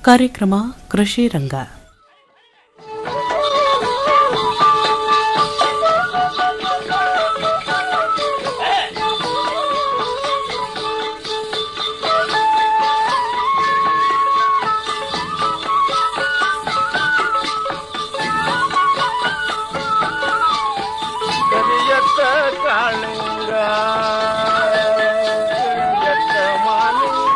ಕಾರ್ಯಕ್ರಮ ಕೃಷಿ ರಂಗ ಕರಿಯತ್ತ ಕಾಳಿಂಗ ಕರಿಯತ್ತ ಮಾಲಿಂಗ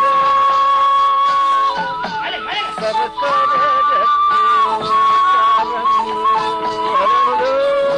ಸರಸರ ಗಟ್ಟಿ ಕಾಲಂಗಿ ಹರಳು.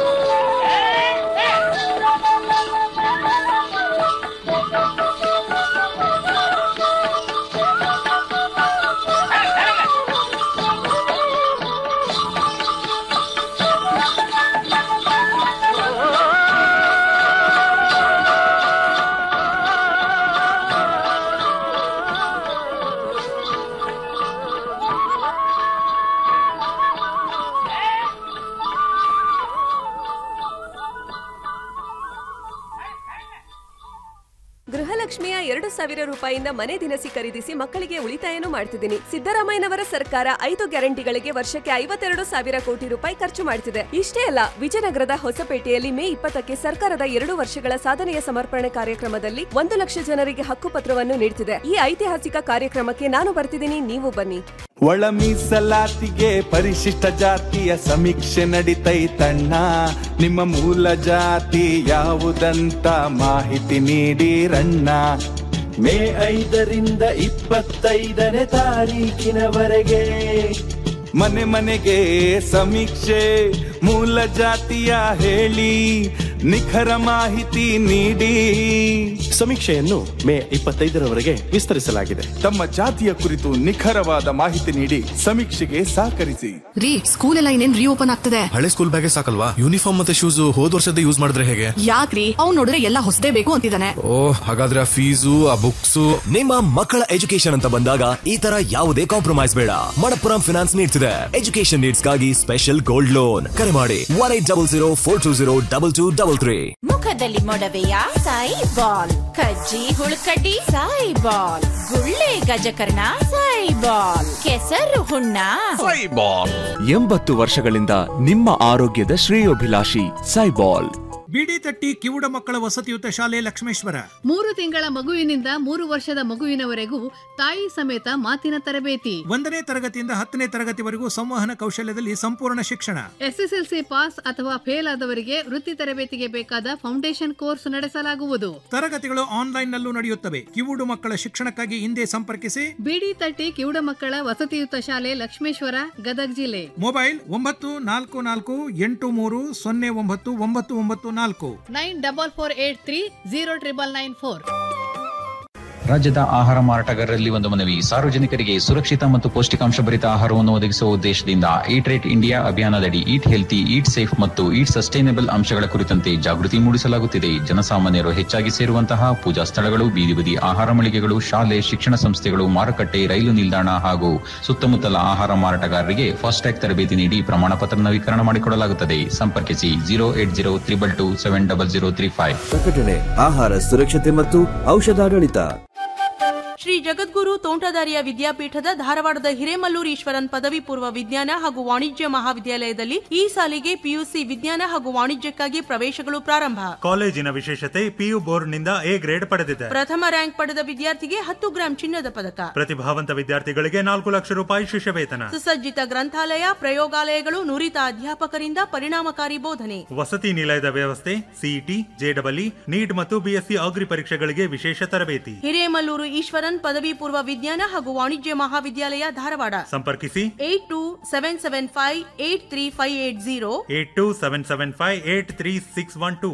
ಗೃಹಲಕ್ಷ್ಮಿಯ ಎರಡು ಸಾವಿರ ರೂಪಾಯಿಯಿಂದ ಮನೆ ದಿನಸಿ ಖರೀದಿಸಿ ಮಕ್ಕಳಿಗೆ ಉಳಿತಾಯನೂ ಮಾಡ್ತಿದ್ದೀನಿ ಸಿದ್ದರಾಮಯ್ಯನವರ ಸರ್ಕಾರ ಐದು ಗ್ಯಾರಂಟಿಗಳಿಗೆ ವರ್ಷಕ್ಕೆ ಐವತ್ತೆರಡು ಸಾವಿರ ಕೋಟಿ ರೂಪಾಯಿ ಖರ್ಚು ಮಾಡ್ತಿದೆ ಇಷ್ಟೇ ಅಲ್ಲ ವಿಜಯನಗರದ ಹೊಸಪೇಟೆಯಲ್ಲಿ ಮೇ ಇಪ್ಪತ್ತಕ್ಕೆ ಸರ್ಕಾರದ ಎರಡು ವರ್ಷಗಳ ಸಾಧನೆಯ ಸಮರ್ಪಣೆ ಕಾರ್ಯಕ್ರಮದಲ್ಲಿ ಒಂದು ಲಕ್ಷ ಜನರಿಗೆ ಹಕ್ಕುಪತ್ರವನ್ನು ನೀಡ್ತಿದೆ ಈ ಐತಿಹಾಸಿಕ ಕಾರ್ಯಕ್ರಮಕ್ಕೆ ನಾನು ಬರ್ತಿದ್ದೀನಿ ನೀವು ಬನ್ನಿ ಒಳ ಮೀಸಲಾತಿಗೆ ಪರಿಶಿಷ್ಟ ಜಾತಿಯ ಸಮೀಕ್ಷೆ ನಡಿತೈತಣ್ಣ ನಿಮ್ಮ ಮೂಲ ಜಾತಿ ಯಾವುದಂತ ಮಾಹಿತಿ ನೀಡಿರಣ್ಣ ಮೇ ಐದರಿಂದ ಇಪ್ಪತ್ತೈದನೇ ತಾರೀಕಿನವರೆಗೆ ಮನೆ ಮನೆಗೆ ಸಮೀಕ್ಷೆ ಮೂಲ ಜಾತಿಯ ಹೇಳಿ ನಿಖರ ಮಾಹಿತಿ ನೀಡಿ ಸಮೀಕ್ಷೆಯನ್ನು ಮೇ ಇಪ್ಪತ್ತೈದರವರೆಗೆ ವಿಸ್ತರಿಸಲಾಗಿದೆ ತಮ್ಮ ಜಾತಿಯ ಕುರಿತು ನಿಖರವಾದ ಮಾಹಿತಿ ನೀಡಿ ಸಮೀಕ್ಷೆಗೆ ಸಹಕರಿಸಿ ರೀ ಸ್ಕೂಲ್ ಎಲ್ಲ ಇನ್ನೇನ್ ರೀಓಪನ್ ಆಗ್ತದೆ ಹಳೆ ಸ್ಕೂಲ್ ಬ್ಯಾಗೆ ಸಾಕಲ್ವಾ ಯೂನಿಫಾರ್ಮ್ ಮತ್ತೆ ಶೂಸ್ ಹೋದ್ ವರ್ಷದ ಯೂಸ್ ಮಾಡಿದ್ರೆ ಹೇಗೆ ಯಾಕ್ರಿ ಅವ್ನ್ ನೋಡಿದ್ರೆ ಎಲ್ಲ ಹೊಸದೇ ಬೇಕು ಅಂತಿದ್ದಾನೆ ಓ ಹಾಗಾದ್ರೆ ಆ ಫೀಸು ಆ ಬುಕ್ಸ್ ನಿಮ್ಮ ಮಕ್ಕಳ ಎಜುಕೇಶನ್ ಅಂತ ಬಂದಾಗ ಈ ತರ ಯಾವುದೇ ಕಾಂಪ್ರಮೈಸ್ ಬೇಡ ಮಣಪ್ಪುರಂ ಫಿನಾನ್ಸ್ ನೀಡ್ತಿದೆ ಎಜುಕೇಶನ್ ನೀಡ್ಸ್ಗಾಗಿ ಸ್ಪೆಷಲ್ ಗೋಲ್ಡ್ ಲೋನ್ ಕರೆ ಮಾಡಿ one eight double zero four two zero double two double three ಮುಖದಲ್ಲಿ ಮೊಡವೆಯ ಸಾಯಿ ಬಾಲ್ ಕಜ್ಜಿ ಹುಳುಕಡ್ಡಿ ಸಾಯಿ ಬಾಲ್ ಗುಳ್ಳೆ ಗಜಕರ್ಣ ಸಾಯಿ ಬಾಲ್ ಕೆಸರು ಹುಣ್ಣ ಎಂಬತ್ತು ವರ್ಷಗಳಿಂದ ನಿಮ್ಮ ಆರೋಗ್ಯದ ಶ್ರೇಯೋಭಿಲಾಷಿ ಸೈಬಾಲ್ ಬಿಡಿ ತಟ್ಟಿ ಕಿವುಡ ಮಕ್ಕಳ ವಸತಿಯುತ ಶಾಲೆ ಲಕ್ಷ್ಮೇಶ್ವರ ಮೂರು ತಿಂಗಳ ಮಗುವಿನಿಂದ ಮೂರು ವರ್ಷದ ಮಗುವಿನವರೆಗೂ ತಾಯಿ ಸಮೇತ ಮಾತಿನ ತರಬೇತಿ ಒಂದನೇ ತರಗತಿಯಿಂದ ಹತ್ತನೇ ತರಗತಿವರೆಗೂ ಸಂವಹನ ಕೌಶಲ್ಯದಲ್ಲಿ ಸಂಪೂರ್ಣ ಶಿಕ್ಷಣ ಎಸ್ಎಸ್ಎಲ್ಸಿ ಪಾಸ್ ಅಥವಾ ಫೇಲ್ ಆದವರಿಗೆ ವೃತ್ತಿ ತರಬೇತಿಗೆ ಬೇಕಾದ ಫೌಂಡೇಶನ್ ಕೋರ್ಸ್ ನಡೆಸಲಾಗುವುದು ತರಗತಿಗಳು ಆನ್ಲೈನ್ ನಲ್ಲೂ ನಡೆಯುತ್ತವೆ ಕಿವುಡು ಮಕ್ಕಳ ಶಿಕ್ಷಣಕ್ಕಾಗಿ ಹಿಂದೆ ಸಂಪರ್ಕಿಸಿ ಬಿಡಿ ತಟ್ಟಿ ಕಿವುಡ ಮಕ್ಕಳ ವಸತಿಯುತ ಶಾಲೆ ಲಕ್ಷ್ಮೇಶ್ವರ ಗದಗ್ ಜಿಲ್ಲೆ ಮೊಬೈಲ್ ಒಂಬತ್ತು ನಾಲ್ಕು ನಾಲ್ಕು ಎಂಟು ಮೂರು ಸೊನ್ನೆ ಒಂಬತ್ತು ಒಂಬತ್ತು ಒಂಬತ್ತು ನಾಲ್ಕು nine double four eight three zero triple nine four ರಾಜ್ಯದ ಆಹಾರ ಮಾರಾಟಗಾರರಲ್ಲಿ ಒಂದು ಮನವಿ ಸಾರ್ವಜನಿಕರಿಗೆ ಸುರಕ್ಷಿತ ಮತ್ತು ಪೌಷ್ಟಿಕಾಂಶ ಭರಿತ ಆಹಾರವನ್ನು ಒದಗಿಸುವ ಉದ್ದೇಶದಿಂದ ಈಟ್ ರೇಟ್ ಇಂಡಿಯಾ ಅಭಿಯಾನದಡಿ ಈಟ್ ಹೆಲ್ತಿ ಈಟ್ ಸೇಫ್ ಮತ್ತು ಈಟ್ ಸಸ್ಟೈನಬಲ್ ಅಂಶಗಳ ಕುರಿತಂತೆ ಜಾಗೃತಿ ಮೂಡಿಸಲಾಗುತ್ತಿದೆ ಜನಸಾಮಾನ್ಯರು ಹೆಚ್ಚಾಗಿ ಸೇರುವಂತಹ ಪೂಜಾ ಸ್ಥಳಗಳು ಬೀದಿ ಬದಿ ಆಹಾರ ಮಳಿಗೆಗಳು ಶಾಲೆ ಶಿಕ್ಷಣ ಸಂಸ್ಥೆಗಳು ಮಾರುಕಟ್ಟೆ ರೈಲು ನಿಲ್ದಾಣ ಹಾಗೂ ಸುತ್ತಮುತ್ತಲ ಆಹಾರ ಮಾರಾಟಗಾರರಿಗೆ ಫಾಸ್ಟ್ಯಾಗ್ ತರಬೇತಿ ನೀಡಿ ಪ್ರಮಾಣ ಪತ್ರ ನವೀಕರಣ ಮಾಡಿಕೊಡಲಾಗುತ್ತದೆ ಸಂಪರ್ಕಿಸಿ zero eight zero triple two seven double zero three five ಪ್ರಕಟಣೆ ಆಹಾರ ಸುರಕ್ಷತೆ ಮತ್ತು ಔಷಧಾಡಳಿತ ಶ್ರೀ ಜಗದ್ಗುರು ತೋಂಟದಾರ್ಯ ವಿದ್ಯಾಪೀಠದ ಧಾರವಾಡದ ಹಿರೇಮಲ್ಲೂರು ಈಶ್ವರನ್ ಪದವಿ ಪೂರ್ವ ವಿಜ್ಞಾನ ಹಾಗೂ ವಾಣಿಜ್ಯ ಮಹಾವಿದ್ಯಾಲಯದಲ್ಲಿ ಈ ಸಾಲಿಗೆ ಪಿಯುಸಿ ವಿಜ್ಞಾನ ಹಾಗೂ ವಾಣಿಜ್ಯಕ್ಕಾಗಿ ಪ್ರವೇಶಗಳು ಪ್ರಾರಂಭ ಕಾಲೇಜಿನ ವಿಶೇಷತೆ ಪಿಯು ಬೋರ್ಡ್ನಿಂದ ಎ ಗ್ರೇಡ್ ಪಡೆದಿದೆ ಪ್ರಥಮ ರ್ಯಾಂಕ್ ಪಡೆದ ವಿದ್ಯಾರ್ಥಿಗೆ ಹತ್ತು ಗ್ರಾಂ ಚಿನ್ನದ ಪದಕ ಪ್ರತಿಭಾವಂತ ವಿದ್ಯಾರ್ಥಿಗಳಿಗೆ ನಾಲ್ಕು ಲಕ್ಷ ರೂಪಾಯಿ ಶಿಷ್ಯ ವೇತನ ಸುಸಜ್ಜಿತ ಗ್ರಂಥಾಲಯ ಪ್ರಯೋಗಾಲಯಗಳು ನುರಿತ ಅಧ್ಯಾಪಕರಿಂದ ಪರಿಣಾಮಕಾರಿ ಬೋಧನೆ ವಸತಿ ನಿಲಯದ ವ್ಯವಸ್ಥೆ ಸಿಇಟಿ ಜೆಡಬ್ಲ್ಇ ನೀಟ್ ಮತ್ತು ಬಿಎಸ್ಸಿ ಅಗ್ರಿ ಪರೀಕ್ಷೆಗಳಿಗೆ ವಿಶೇಷ ತರಬೇತಿ ಹಿರೇಮಲ್ಲೂರು ಈಶ್ವರನ್ ಪದವಿ ಪೂರ್ವ ವಿಜ್ಞಾನ ಹಾಗೂ ವಾಣಿಜ್ಯ ಮಹಾವಿದ್ಯಾಲಯ ಧಾರವಾಡ ಸಂಪರ್ಕಿಸಿ eight two seven seven five eight three five eight zero eight two seven seven five eight three six one two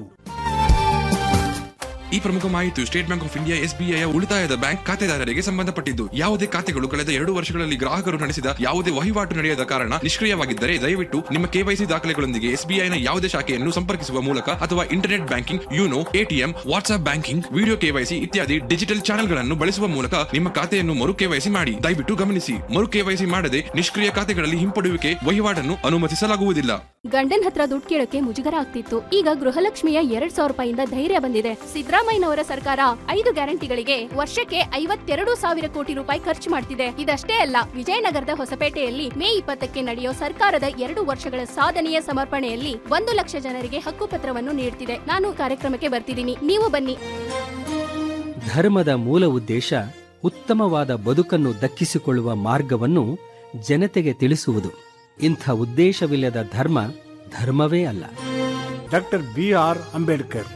ಈ ಪ್ರಮುಖ ಮಾಹಿತಿಯು State Bank of India SBI ಉಳಿತಾಯದ ಬ್ಯಾಂಕ್ ಖಾತೆದಾರರಿಗೆ ಸಂಬಂಧಪಟ್ಟಿದ್ದು ಯಾವುದೇ ಖಾತೆಗಳು ಕಳೆದ ಎರಡು ವರ್ಷಗಳಲ್ಲಿ ಗ್ರಾಹಕರು ನಡೆಸಿದ ಯಾವುದೇ ವಹಿವಾಟು ನಡೆಯದ ಕಾರಣ ನಿಷ್ಕ್ರಿಯವಾಗಿದ್ದರೆ ದಯವಿಟ್ಟು ನಿಮ್ಮ ಕೆವೈಸಿ ದಾಖಲೆಗಳೊಂದಿಗೆ ಎಸ್ಬಿಐನ ಯಾವುದೇ ಶಾಖೆಯನ್ನು ಸಂಪರ್ಕಿಸುವ ಮೂಲಕ ಅಥವಾ internet banking YONO ATM WhatsApp banking video KYC ಇತ್ಯಾದಿ ಡಿಜಿಟಲ್ ಚಾನೆಲ್ಗಳನ್ನು ಬಳಸುವ ಮೂಲಕ ನಿಮ್ಮ ಖಾತೆಯನ್ನು ಮರು ಕೆವೈಸಿ ಮಾಡಿ ದಯವಿಟ್ಟು ಗಮನಿಸಿ ಮರು ಕೆವೈಸಿ ಮಾಡದೆ ನಿಷ್ಕ್ರಿಯ ಖಾತೆಗಳಲ್ಲಿ ಹಿಂಪಡೆಯುವಿಕೆ ವಹಿವಾಟನ್ನು ಅನುಮತಿಸಲಾಗುವುದಿಲ್ಲ ಗಂಡನ್ ಹತ್ರ ದುಡ್ಡು ಕೇಳಕ್ಕೆ ಮುಜುಗರ ಆಗ್ತಿತ್ತು ಈಗ ಗೃಹಲಕ್ಷ್ಮಿಯ ಎರಡ್ ಸಾವಿರ ರೂಪಾಯಿಂದ ಧೈರ್ಯ ಬಂದಿದೆ ಸಿದ್ದರಾಮಯ್ಯ ಸಿದ್ದರಾಮಯ್ಯನವರ ಸರ್ಕಾರ ಐದು ಗ್ಯಾರಂಟಿಗಳಿಗೆ ವರ್ಷಕ್ಕೆ ಐವತ್ತೆರಡು ಸಾವಿರ ಕೋಟಿ ರೂಪಾಯಿ ಖರ್ಚು ಮಾಡ್ತಿದೆ ಇದಷ್ಟೇ ಅಲ್ಲ ವಿಜಯನಗರದ ಹೊಸಪೇಟೆಯಲ್ಲಿ ಮೇ ಇಪ್ಪತ್ತಕ್ಕೆ ನಡೆಯೋ ಸರ್ಕಾರದ ಎರಡು ವರ್ಷಗಳ ಸಾಧನೆಯ ಸಮರ್ಪಣೆಯಲ್ಲಿ ಒಂದು ಲಕ್ಷ ಜನರಿಗೆ ಹಕ್ಕುಪತ್ರವನ್ನು ನೀಡ್ತಿದೆ ನಾನು ಕಾರ್ಯಕ್ರಮಕ್ಕೆ ಬರ್ತಿದ್ದೀನಿ ನೀವು ಬನ್ನಿ ಧರ್ಮದ ಮೂಲ ಉದ್ದೇಶ ಉತ್ತಮವಾದ ಬದುಕನ್ನು ದಕ್ಕಿಸಿಕೊಳ್ಳುವ ಮಾರ್ಗವನ್ನು ಜನತೆಗೆ ತಿಳಿಸುವುದು ಇಂಥ ಉದ್ದೇಶವಿಲ್ಲದ ಧರ್ಮ ಧರ್ಮವೇ ಅಲ್ಲ ಡಾಕ್ಟರ್ ಬಿ ಆರ್ ಅಂಬೇಡ್ಕರ್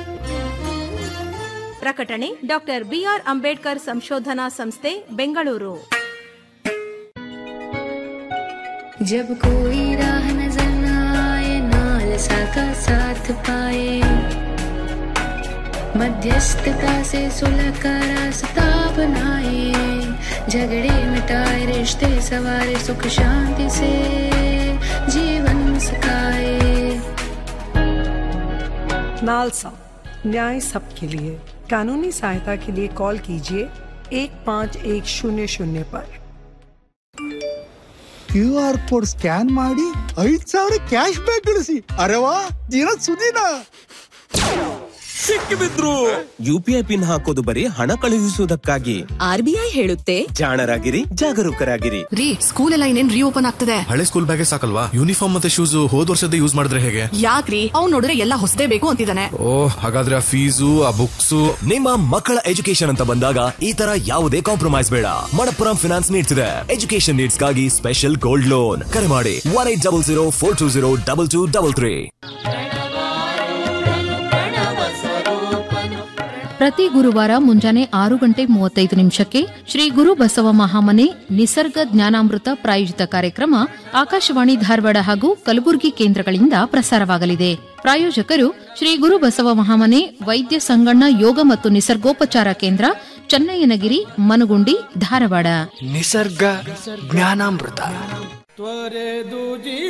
ಪ್ರಕಟಣೆ ಡಾಕ್ಟರ್ ಬಿಆರ್ ಅಂಬೇಡ್ಕರ್ ಸಂಶೋಧನಾ ಸಂಸ್ಥೆ ಬೆಂಗಳೂರು जब कोई राह नजर न आए नालसा का साथ पाए मध्यस्थता से सुलह का रास्ता बनाए झगड़े मिटाए रिश्ते सवारे सुख शांति से जीवन सकाए नालसा न्याय सबके लिए कानूनी सहायता के लिए कॉल कीजिए एक पाँच एक शून्य शून्य पर ಕ್ಯೂ ಆರ್ ಕೋಡ್ ಸ್ಕ್ಯಾನ್ ಮಾಡಿ ಐದ್ ಸಾವಿರ ಕ್ಯಾಶ್ ಬ್ಯಾಕ್ ಗಳಿಸಿ ಅರೆ ವಾ ದಿನ ಸುದಿನ ಸಿಕ್ಕಿಬಿದ್ರು ಯುಪಿಐ ಪಿನ್ ಹಾಕೋದು ಬರೀ ಹಣ ಕಳುಹಿಸುವುದಕ್ಕಾಗಿ ಆರ್ಬಿಐ ಹೇಳುತ್ತೆ ಜಾಣರಾಗಿರಿ ಜಾಗರೂಕರಾಗಿರಿ ರೀ ಸ್ಕೂಲ್ ಎಲ್ಲ ಇನ್ನೇನ್ ರೀಓಪನ್ ಆಗ್ತದೆ ಹಳೆ ಸ್ಕೂಲ್ ಬ್ಯಾಗೆ ಸಾಕಲ್ವಾ ಯೂನಿಫಾರ್ಮ್ ಮತ್ತೆ ಶೂಸ್ ಹೋದ್ ವರ್ಷದ ಯೂಸ್ ಮಾಡಿದ್ರೆ ಹೇಗೆ ಯಾಕ್ರಿ ಅವ್ನ್ ನೋಡಿದ್ರೆ ಎಲ್ಲ ಹೊಸದೇ ಬೇಕು ಅಂತಿದ್ದಾನೆ ಓ ಹಾಗಾದ್ರೆ ಆ ಫೀಸು ಆ ಬುಕ್ಸ್ ನಿಮ್ಮ ಮಕ್ಕಳ ಎಜುಕೇಶನ್ ಅಂತ ಬಂದಾಗ ಈ ತರ ಯಾವುದೇ ಕಾಂಪ್ರಮೈಸ್ ಬೇಡ ಮಣಪ್ಪುರಂ ಫಿನಾನ್ಸ್ ನೀಡ್ತಿದೆ ಎಜುಕೇಶನ್ ನೀಡ್ಸ್ಗಾಗಿ ಸ್ಪೆಷಲ್ ಗೋಲ್ಡ್ ಲೋನ್ ಕರೆ ಮಾಡಿ one eight double zero four two zero double two double three ಪ್ರತಿ ಗುರುವಾರ ಮುಂಜಾನೆ ಆರು ಗಂಟೆ ಮೂವತ್ತೈದು ನಿಮಿಷಕ್ಕೆ ಶ್ರೀ ಗುರು ಬಸವ ಮಹಾಮನೆ ನಿಸರ್ಗ ಜ್ಞಾನಾಮೃತ ಪ್ರಾಯೋಜಿತ ಕಾರ್ಯಕ್ರಮ ಆಕಾಶವಾಣಿ ಧಾರವಾಡ ಹಾಗೂ ಕಲಬುರಗಿ ಕೇಂದ್ರಗಳಿಂದ ಪ್ರಸಾರವಾಗಲಿದೆ ಪ್ರಾಯೋಜಕರು ಶ್ರೀ ಗುರು ಬಸವ ಮಹಾಮನೆ ವೈದ್ಯ ಸಂಗಣ್ಣ ಯೋಗ ಮತ್ತು ನಿಸರ್ಗೋಪಚಾರ ಕೇಂದ್ರ ಚನ್ನಯ್ಯನಗಿರಿ ಮನಗುಂಡಿ ಧಾರವಾಡ ನಿಸರ್ಗ ಜ್ಞಾನಾಮೃತ ತ್ವರೆದು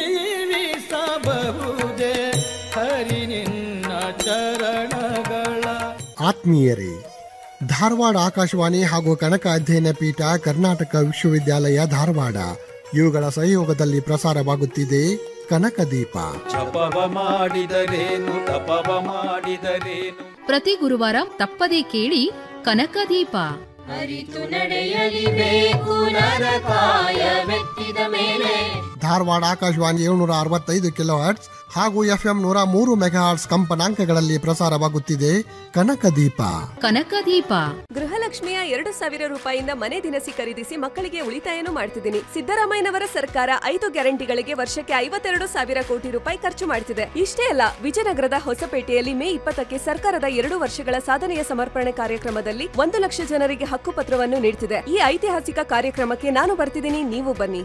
ಜೀವಿಸಬಹುದೇ ಹರಿ ನಿನ್ನ ಚರಣಗಳ ಆತ್ಮೀಯರೇ ಧಾರವಾಡ ಆಕಾಶವಾಣಿ ಹಾಗೂ ಕನಕ ಅಧ್ಯಯನ ಪೀಠ ಕರ್ನಾಟಕ ವಿಶ್ವವಿದ್ಯಾಲಯ ಧಾರವಾಡ ಇವುಗಳ ಸಹಯೋಗದಲ್ಲಿ ಪ್ರಸಾರವಾಗುತ್ತಿದೆ ಕನಕ ದೀಪ ಜಪವ ಮಾಡಿದರೇನು ತಪವ ಮಾಡಿದರೇನು ಪ್ರತಿ ಗುರುವಾರ ತಪ್ಪದೇ ಕೇಳಿ ಕನಕದೀಪ ಅರಿತು ನಡೆಯಲಿಬೇಕು ನರಕಾಯ ಮೆತ್ತಿದ ಮೇಲೆ ಧಾರವಾಡ ಆಕಾಶವಾಣಿ ಏಳ್ನೂರ ಅರವತ್ತೈದು ಕಿಲೋ ಹರ್ಟ್ಸ್ ಹಾಗೂ ಎಫ್ಎಂ ನೂರ ಮೂರು ಮೆಗಾ ಹರ್ಟ್ಸ್ ಕಂಪನಾಂಕಗಳಲ್ಲಿ ಪ್ರಸಾರವಾಗುತ್ತಿದೆ ಕನಕ ದೀಪ ಕನಕದೀಪ ಗೃಹಲಕ್ಷ್ಮಿಯ ಎರಡು ಸಾವಿರ ರೂಪಾಯಿಯಿಂದ ಮನೆ ದಿನಸಿ ಖರೀದಿಸಿ ಮಕ್ಕಳಿಗೆ ಉಳಿತಾಯನೂ ಮಾಡ್ತಿದ್ದೀನಿ ಸಿದ್ದರಾಮಯ್ಯನವರ ಸರ್ಕಾರ ಐದು ಗ್ಯಾರಂಟಿಗಳಿಗೆ ವರ್ಷಕ್ಕೆ ಐವತ್ತೆರಡು ಸಾವಿರ ಕೋಟಿ ರೂಪಾಯಿ ಖರ್ಚು ಮಾಡ್ತಿದೆ ಇಷ್ಟೇ ಅಲ್ಲ ವಿಜಯನಗರದ ಹೊಸಪೇಟೆಯಲ್ಲಿ ಮೇ ಇಪ್ಪತ್ತಕ್ಕೆ ಸರ್ಕಾರದ ಎರಡು ವರ್ಷಗಳ ಸಾಧನೆಯ ಸಮರ್ಪಣೆ ಕಾರ್ಯಕ್ರಮದಲ್ಲಿ ಒಂದು ಲಕ್ಷ ಜನರಿಗೆ ಹಕ್ಕುಪತ್ರವನ್ನು ನೀಡ್ತಿದೆ ಈ ಐತಿಹಾಸಿಕ ಕಾರ್ಯಕ್ರಮಕ್ಕೆ ನಾನು ಬರ್ತಿದ್ದೀನಿ ನೀವು ಬನ್ನಿ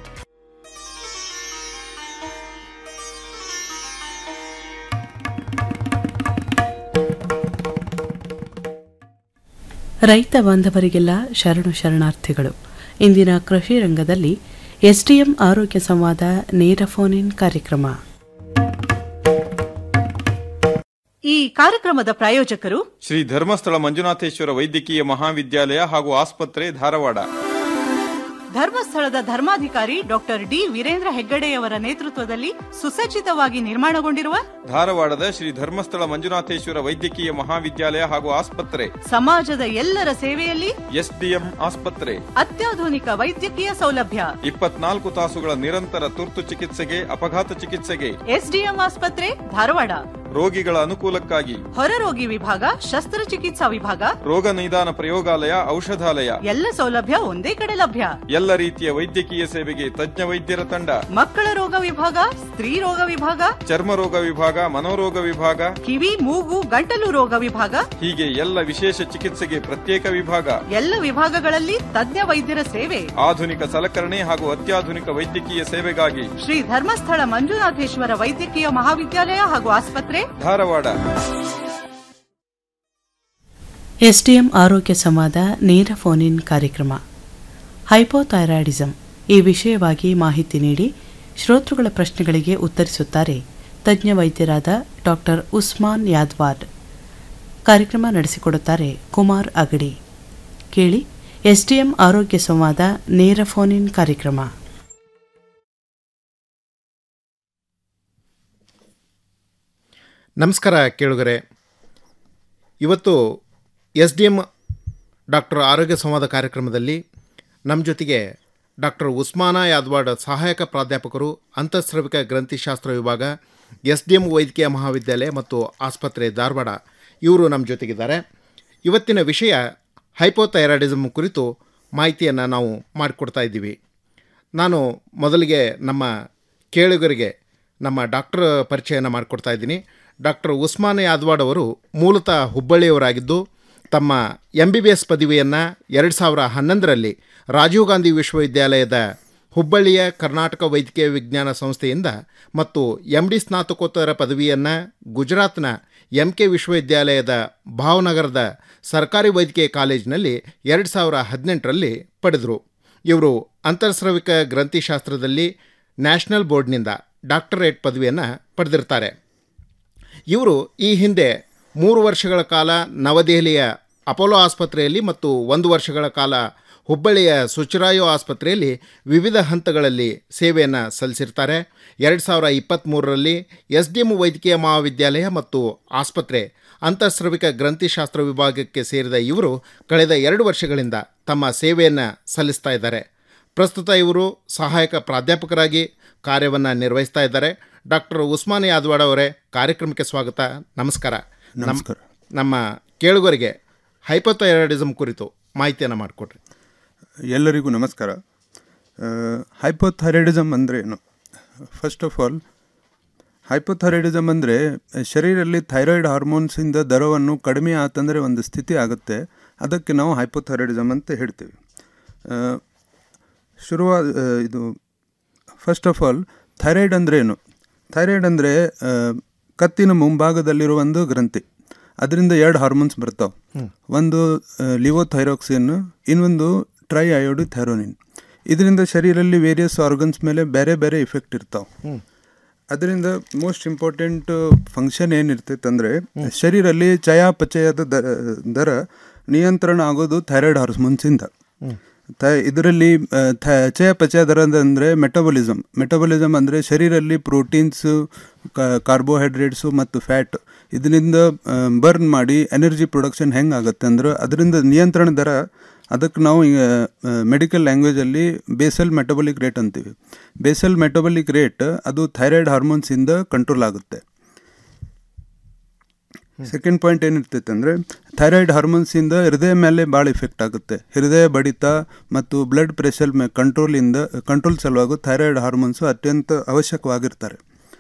ರೈತ ಬಾಂಧವರಿಗೆಲ್ಲ ಶರಣು ಶರಣಾರ್ಥಿಗಳು ಇಂದಿನ ಕೃಷಿ ರಂಗದಲ್ಲಿ ಎಸ್ಡಿಎಂ ಆರೋಗ್ಯ ಸಂವಾದ ನೇರ ಫೋನ್ ಇನ್ ಕಾರ್ಯಕ್ರಮ ಈ ಕಾರ್ಯಕ್ರಮದ ಪ್ರಾಯೋಜಕರು ಶ್ರೀ ಧರ್ಮಸ್ಥಳ ಮಂಜುನಾಥೇಶ್ವರ ವೈದ್ಯಕೀಯ ಮಹಾವಿದ್ಯಾಲಯ ಹಾಗೂ ಆಸ್ಪತ್ರೆ ಧಾರವಾಡ ಧರ್ಮಸ್ಥಳದ ಧರ್ಮಾಧಿಕಾರಿ ಡಾಕ್ಟರ್ ಡಿ ವೀರೇಂದ್ರ ಹೆಗ್ಗಡೆಯವರ ನೇತೃತ್ವದಲ್ಲಿ ಸುಸಜ್ಜಿತವಾಗಿ ನಿರ್ಮಾಣಗೊಂಡಿರುವ ಧಾರವಾಡದ ಶ್ರೀ ಧರ್ಮಸ್ಥಳ ಮಂಜುನಾಥೇಶ್ವರ ವೈದ್ಯಕೀಯ ಮಹಾವಿದ್ಯಾಲಯ ಹಾಗೂ ಆಸ್ಪತ್ರೆ ಸಮಾಜದ ಎಲ್ಲರ ಸೇವೆಯಲ್ಲಿ ಎಸ್ಡಿಎಂ ಆಸ್ಪತ್ರೆ ಅತ್ಯಾಧುನಿಕ ವೈದ್ಯಕೀಯ ಸೌಲಭ್ಯ ಇಪ್ಪತ್ನಾಲ್ಕು ತಾಸುಗಳ ನಿರಂತರ ತುರ್ತು ಚಿಕಿತ್ಸೆಗೆ ಅಪಘಾತ ಚಿಕಿತ್ಸೆಗೆ ಎಸ್ಡಿಎಂ ಆಸ್ಪತ್ರೆ ಧಾರವಾಡ ರೋಗಿಗಳ ಅನುಕೂಲಕ್ಕಾಗಿ ಹೊರರೋಗಿ ವಿಭಾಗ ಶಸ್ತ್ರಚಿಕಿತ್ಸಾ ವಿಭಾಗ ರೋಗ ನಿದಾನ ಪ್ರಯೋಗಾಲಯ ಔಷಧಾಲಯ ಎಲ್ಲ ಸೌಲಭ್ಯ ಒಂದೇ ಕಡೆ ಲಭ್ಯ ಎಲ್ಲ ರೀತಿಯ ವೈದ್ಯಕೀಯ ಸೇವೆಗೆ ತಜ್ಞ ವೈದ್ಯರ ತಂಡ ಮಕ್ಕಳ ರೋಗ ವಿಭಾಗ ಸ್ತ್ರೀ ರೋಗ ವಿಭಾಗ ಚರ್ಮ ರೋಗ ವಿಭಾಗ ಮನೋರೋಗ ವಿಭಾಗ ಕಿವಿ ಮೂಗು ಗಂಟಲು ರೋಗ ವಿಭಾಗ ಹೀಗೆ ಎಲ್ಲ ವಿಶೇಷ ಚಿಕಿತ್ಸೆಗೆ ಪ್ರತ್ಯೇಕ ವಿಭಾಗ ಎಲ್ಲ ವಿಭಾಗಗಳಲ್ಲಿ ತಜ್ಞ ವೈದ್ಯರ ಸೇವೆ ಆಧುನಿಕ ಸಲಕರಣೆ ಹಾಗೂ ಅತ್ಯಾಧುನಿಕ ವೈದ್ಯಕೀಯ ಸೇವೆಗಾಗಿ ಶ್ರೀ ಧರ್ಮಸ್ಥಳ ಮಂಜುನಾಥೇಶ್ವರ ವೈದ್ಯಕೀಯ ಮಹಾವಿದ್ಯಾಲಯ ಹಾಗೂ ಆಸ್ಪತ್ರೆ ಧಾರವಾಡ ಎಸ್ಡಿಎಂ ಆರೋಗ್ಯ ಸಂವಾದ ನೇರ ಫೋನ್ ಇನ್ ಕಾರ್ಯಕ್ರಮ ಹೈಪೋಥೈರಾಯ್ಡಿಸಂ ಈ ವಿಷಯವಾಗಿ ಮಾಹಿತಿ ನೀಡಿ ಶ್ರೋತೃಗಳ ಪ್ರಶ್ನೆಗಳಿಗೆ ಉತ್ತರಿಸುತ್ತಾರೆ ತಜ್ಞ ವೈದ್ಯರಾದ ಡಾಕ್ಟರ್ ಉಸ್ಮಾನ್ ಯಾದ್ವಾಡ್ ಕಾರ್ಯಕ್ರಮ ನಡೆಸಿಕೊಡುತ್ತಾರೆ ಕುಮಾರ್ ಅಗಡಿ ಕೇಳಿ ಎಸ್ಡಿಎಂ ಆರೋಗ್ಯ ಸಂವಾದ ನೇರ ಫೋನ್ ಇನ್ ಕಾರ್ಯಕ್ರಮ ನಮಸ್ಕಾರ ಕೇಳುಗರೆ ಇವತ್ತು ಎಸ್ ಡಿ ಎಮ್ ಡಾಕ್ಟರ್ ಆರೋಗ್ಯ ಸಂವಾದ ಕಾರ್ಯಕ್ರಮದಲ್ಲಿ ನಮ್ಮ ಜೊತೆಗೆ ಡಾಕ್ಟರ್ ಉಸ್ಮಾನ ಯಾದವಾಡ್ ಸಹಾಯಕ ಪ್ರಾಧ್ಯಾಪಕರು ಅಂತಃಸ್ರವಿಕ ಗ್ರಂಥಿಶಾಸ್ತ್ರ ವಿಭಾಗ ಎಸ್ ಡಿ ಎಂ ವೈದ್ಯಕೀಯ ಮಹಾವಿದ್ಯಾಲಯ ಮತ್ತು ಆಸ್ಪತ್ರೆ ಧಾರವಾಡ ಇವರು ನಮ್ಮ ಜೊತೆಗಿದ್ದಾರೆ ಇವತ್ತಿನ ವಿಷಯ ಹೈಪೋಥೈರಾಯ್ಡಿಸಮ್ ಕುರಿತು ಮಾಹಿತಿಯನ್ನು ನಾವು ಮಾಡಿಕೊಡ್ತಾ ಇದ್ದೀವಿ ನಾನು ಮೊದಲಿಗೆ ನಮ್ಮ ಕೇಳುಗರಿಗೆ ನಮ್ಮ ಡಾಕ್ಟರ್ ಪರಿಚಯನ ಮಾಡಿಕೊಡ್ತಾ ಇದ್ದೀನಿ ಡಾಕ್ಟರ್ ಉಸ್ಮಾನ್ ಯಾದವಾಡ್ ಅವರು ಮೂಲತಃ ಹುಬ್ಬಳ್ಳಿಯವರಾಗಿದ್ದು ತಮ್ಮ ಎಂ ಬಿ ಬಿ ಎಸ್ ಪದವಿಯನ್ನು ಎರಡು ಸಾವಿರ ಹನ್ನೊಂದರಲ್ಲಿ ರಾಜೀವ್ ಗಾಂಧಿ ವಿಶ್ವವಿದ್ಯಾಲಯದ ಹುಬ್ಬಳ್ಳಿಯ ಕರ್ನಾಟಕ ವೈದ್ಯಕೀಯ ವಿಜ್ಞಾನ ಸಂಸ್ಥೆಯಿಂದ ಮತ್ತು ಎಂ ಡಿ ಸ್ನಾತಕೋತ್ತರ ಪದವಿಯನ್ನು ಗುಜರಾತ್ನ ಎಂ ಕೆ ವಿಶ್ವವಿದ್ಯಾಲಯದ ಭಾವನಗರದ ಸರ್ಕಾರಿ ವೈದ್ಯಕೀಯ ಕಾಲೇಜಿನಲ್ಲಿ ಎರಡು ಸಾವಿರ ಹದಿನೆಂಟರಲ್ಲಿ ಪಡೆದರು ಇವರು ಅಂತರ್ಸ್ರವಿಕ ಗ್ರಂಥಿಶಾಸ್ತ್ರದಲ್ಲಿ ನ್ಯಾಷನಲ್ ಬೋರ್ಡ್ನಿಂದ ಡಾಕ್ಟರೇಟ್ ಪದವಿಯನ್ನು ಪಡೆದಿರ್ತಾರೆ ಇವರು ಈ ಹಿಂದೆ ಮೂರು ವರ್ಷಗಳ ಕಾಲ ನವದೆಹಲಿಯ ಅಪೋಲೋ ಆಸ್ಪತ್ರೆಯಲ್ಲಿ ಮತ್ತು ಒಂದು ವರ್ಷಗಳ ಕಾಲ ಹುಬ್ಬಳ್ಳಿಯ ಸುಚರಾಯು ಆಸ್ಪತ್ರೆಯಲ್ಲಿ ವಿವಿಧ ಹಂತಗಳಲ್ಲಿ ಸೇವೆಯನ್ನು ಸಲ್ಲಿಸಿರ್ತಾರೆ ಎರಡು ಸಾವಿರ ಇಪ್ಪತ್ತ್ಮೂರರಲ್ಲಿ ಎಸ್ ಡಿ ಎಂ ವೈದ್ಯಕೀಯ ಮಹಾವಿದ್ಯಾಲಯ ಮತ್ತು ಆಸ್ಪತ್ರೆ ಅಂತಃಸ್ರವಿಕ ಗ್ರಂಥಿಶಾಸ್ತ್ರ ವಿಭಾಗಕ್ಕೆ ಸೇರಿದ ಇವರು ಕಳೆದ ಎರಡು ವರ್ಷಗಳಿಂದ ತಮ್ಮ ಸೇವೆಯನ್ನು ಸಲ್ಲಿಸ್ತಾ ಇದ್ದಾರೆ ಪ್ರಸ್ತುತ ಇವರು ಸಹಾಯಕ ಪ್ರಾಧ್ಯಾಪಕರಾಗಿ ಕಾರ್ಯವನ್ನು ನಿರ್ವಹಿಸ್ತಾ ಇದ್ದಾರೆ ಡಾಕ್ಟರ್ ಉಸ್ಮಾನ್ ಯಾದವಾಡ್ ಅವರೇ ಕಾರ್ಯಕ್ರಮಕ್ಕೆ ಸ್ವಾಗತ ನಮಸ್ಕಾರ ನಮಸ್ಕಾರ. ನಮ್ಮ ಕೇಳುಗರಿಗೆ ಹೈಪೋಥೈರಾಯ್ಡಿಸಮ್ ಕುರಿತು ಮಾಹಿತಿಯನ್ನು ಮಾಡಿಕೊಡ್ರಿ ಎಲ್ಲರಿಗೂ ನಮಸ್ಕಾರ ಹೈಪೋಥೈರಾಯ್ಡಿಸಮ್ ಅಂದರೆ ಏನು ಫಸ್ಟ್ ಆಫ್ ಆಲ್ ಹೈಪೋಥೈರಾಯ್ಡಿಸಮ್ ಅಂದರೆ ಶರೀರದಲ್ಲಿ ಥೈರಾಯ್ಡ್ ಹಾರ್ಮೋನ್ಸಿಂದ ದರವನ್ನು ಕಡಿಮೆ ಆತಂದರೆ ಒಂದು ಸ್ಥಿತಿ ಆಗುತ್ತೆ ಅದಕ್ಕೆ ನಾವು ಹೈಪೋಥೈರಾಯ್ಡಿಸಮ್ ಅಂತ ಹೇಳ್ತೀವಿ ಆ, ಶುರುವಾದ ಆ, ಇದು ಫಸ್ಟ್ ಆಫ್ ಆಲ್ ಥೈರಾಯ್ಡ್ ಅಂದರೆ ಏನು ಥೈರಾಯ್ಡ್ ಅಂದರೆ ಕತ್ತಿನ ಮುಂಭಾಗದಲ್ಲಿರುವ ಒಂದು ಗ್ರಂಥಿ ಅದರಿಂದ ಎರಡು ಹಾರ್ಮೋನ್ಸ್ ಬರ್ತಾವೆ ಒಂದು ಲಿವೋಥೈರಾಕ್ಸಿನ್ ಇನ್ನೊಂದು ಟ್ರೈ ಅಯೋಡಿ ಥೈರೋನಿನ್ ಇದರಿಂದ ಶರೀರದಲ್ಲಿ ವೇರಿಯಸ್ ಆರ್ಗನ್ಸ್ ಮೇಲೆ ಬೇರೆ ಬೇರೆ ಇಫೆಕ್ಟ್ ಇರ್ತಾವೆ ಅದರಿಂದ ಮೋಸ್ಟ್ ಇಂಪಾರ್ಟೆಂಟ್ ಫಂಕ್ಷನ್ ಏನಿರ್ತೈತೆ ಅಂದರೆ ಶರೀರಲ್ಲಿ ಚಯಾಪಚಯದ ದರ ದರ ನಿಯಂತ್ರಣ ಆಗೋದು ಥೈರಾಯ್ಡ್ ಹಾರ್ಮೋನ್ಸಿಂದ ಥ ಇದರಲ್ಲಿ ಆ, ಥ ಚಯಾಪಚಯ ದರ ಅಂದರೆ ಮೆಟಬಲಿಸಮ್ ಮೆಟಬಲಿಸಮ್ ಅಂದರೆ ಶರೀರಲ್ಲಿ ಪ್ರೋಟೀನ್ಸು ಕಾರ್ಬೋಹೈಡ್ರೇಟ್ಸು ಮತ್ತು ಫ್ಯಾಟ್ ಇದರಿಂದ ಬರ್ನ್ ಮಾಡಿ ಎನರ್ಜಿ ಪ್ರೊಡಕ್ಷನ್ ಹೆಂಗೆ ಆಗುತ್ತೆ ಅಂದ್ರೆ ಅದರಿಂದ ನಿಯಂತ್ರಣ ದರ ಅದಕ್ಕೆ ನಾವು ಮೆಡಿಕಲ್ ಲ್ಯಾಂಗ್ವೇಜಲ್ಲಿ ಬೇಸಲ್ ಮೆಟಬಲಿಕ್ ರೇಟ್ ಅಂತೀವಿ ಬೇಸಲ್ ಮೆಟಬಲಿಕ್ ರೇಟ್ ಅದು ಥೈರಾಯ್ಡ್ ಹಾರ್ಮೋನ್ಸಿಂದ ಕಂಟ್ರೋಲ್ ಆಗುತ್ತೆ ಸೆಕೆಂಡ್ ಪಾಯಿಂಟ್ ಏನಿರ್ತೈತೆ ಅಂದರೆ ಥೈರಾಯ್ಡ್ ಹಾರ್ಮೋನ್ಸಿಂದ ಹೃದಯ ಮೇಲೆ ಭಾಳ ಇಫೆಕ್ಟ್ ಆಗುತ್ತೆ ಹೃದಯ ಬಡಿತ ಮತ್ತು ಬ್ಲಡ್ ಪ್ರೆಷರ್ ಮೇ ಕಂಟ್ರೋಲಿಂದ ಕಂಟ್ರೋಲ್ ಸಲುವಾಗಿ ಥೈರಾಯ್ಡ್ ಹಾರ್ಮೋನ್ಸು ಅತ್ಯಂತ ಅವಶ್ಯಕವಾಗಿರ್ತಾರೆ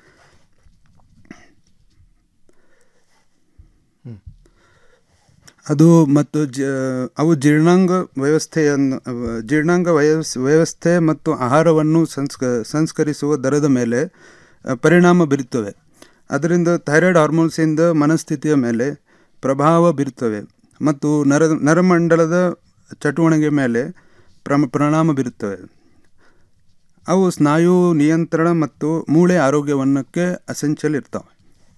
ಅದು ಮತ್ತು ಜ ಅವು ಜೀರ್ಣಾಂಗ ವ್ಯವಸ್ಥೆಯನ್ನು ಅವ- ಜೀರ್ಣಾಂಗ ವಯಸ್ ವ್ಯವಸ್ಥೆ ಮತ್ತು ಆಹಾರವನ್ನು ಸಂಸ್ಕ ಸಂಸ್ಕರಿಸುವ ದರದ ಮೇಲೆ ಅ, ಪರಿಣಾಮ ಬೀರುತ್ತವೆ ಅದರಿಂದ ಥೈರಾಯ್ಡ್ ಹಾರ್ಮೋನ್ಸಿಂದ ಮನಸ್ಥಿತಿಯ ಮೇಲೆ ಪ್ರಭಾವ ಬೀರುತ್ತವೆ ಮತ್ತು ನರ ನರಮಂಡಲದ ಚಟುವಟಿಕೆ ಮೇಲೆ ಪ್ರಮ ಪರಿಣಾಮ ಬೀರುತ್ತವೆ ಅವು ಸ್ನಾಯು ನಿಯಂತ್ರಣ ಮತ್ತು ಮೂಳೆ ಆರೋಗ್ಯವನ್ನಕ್ಕೆ ಅಸೆನ್ಷಿಯಲ್ ಇರ್ತವೆ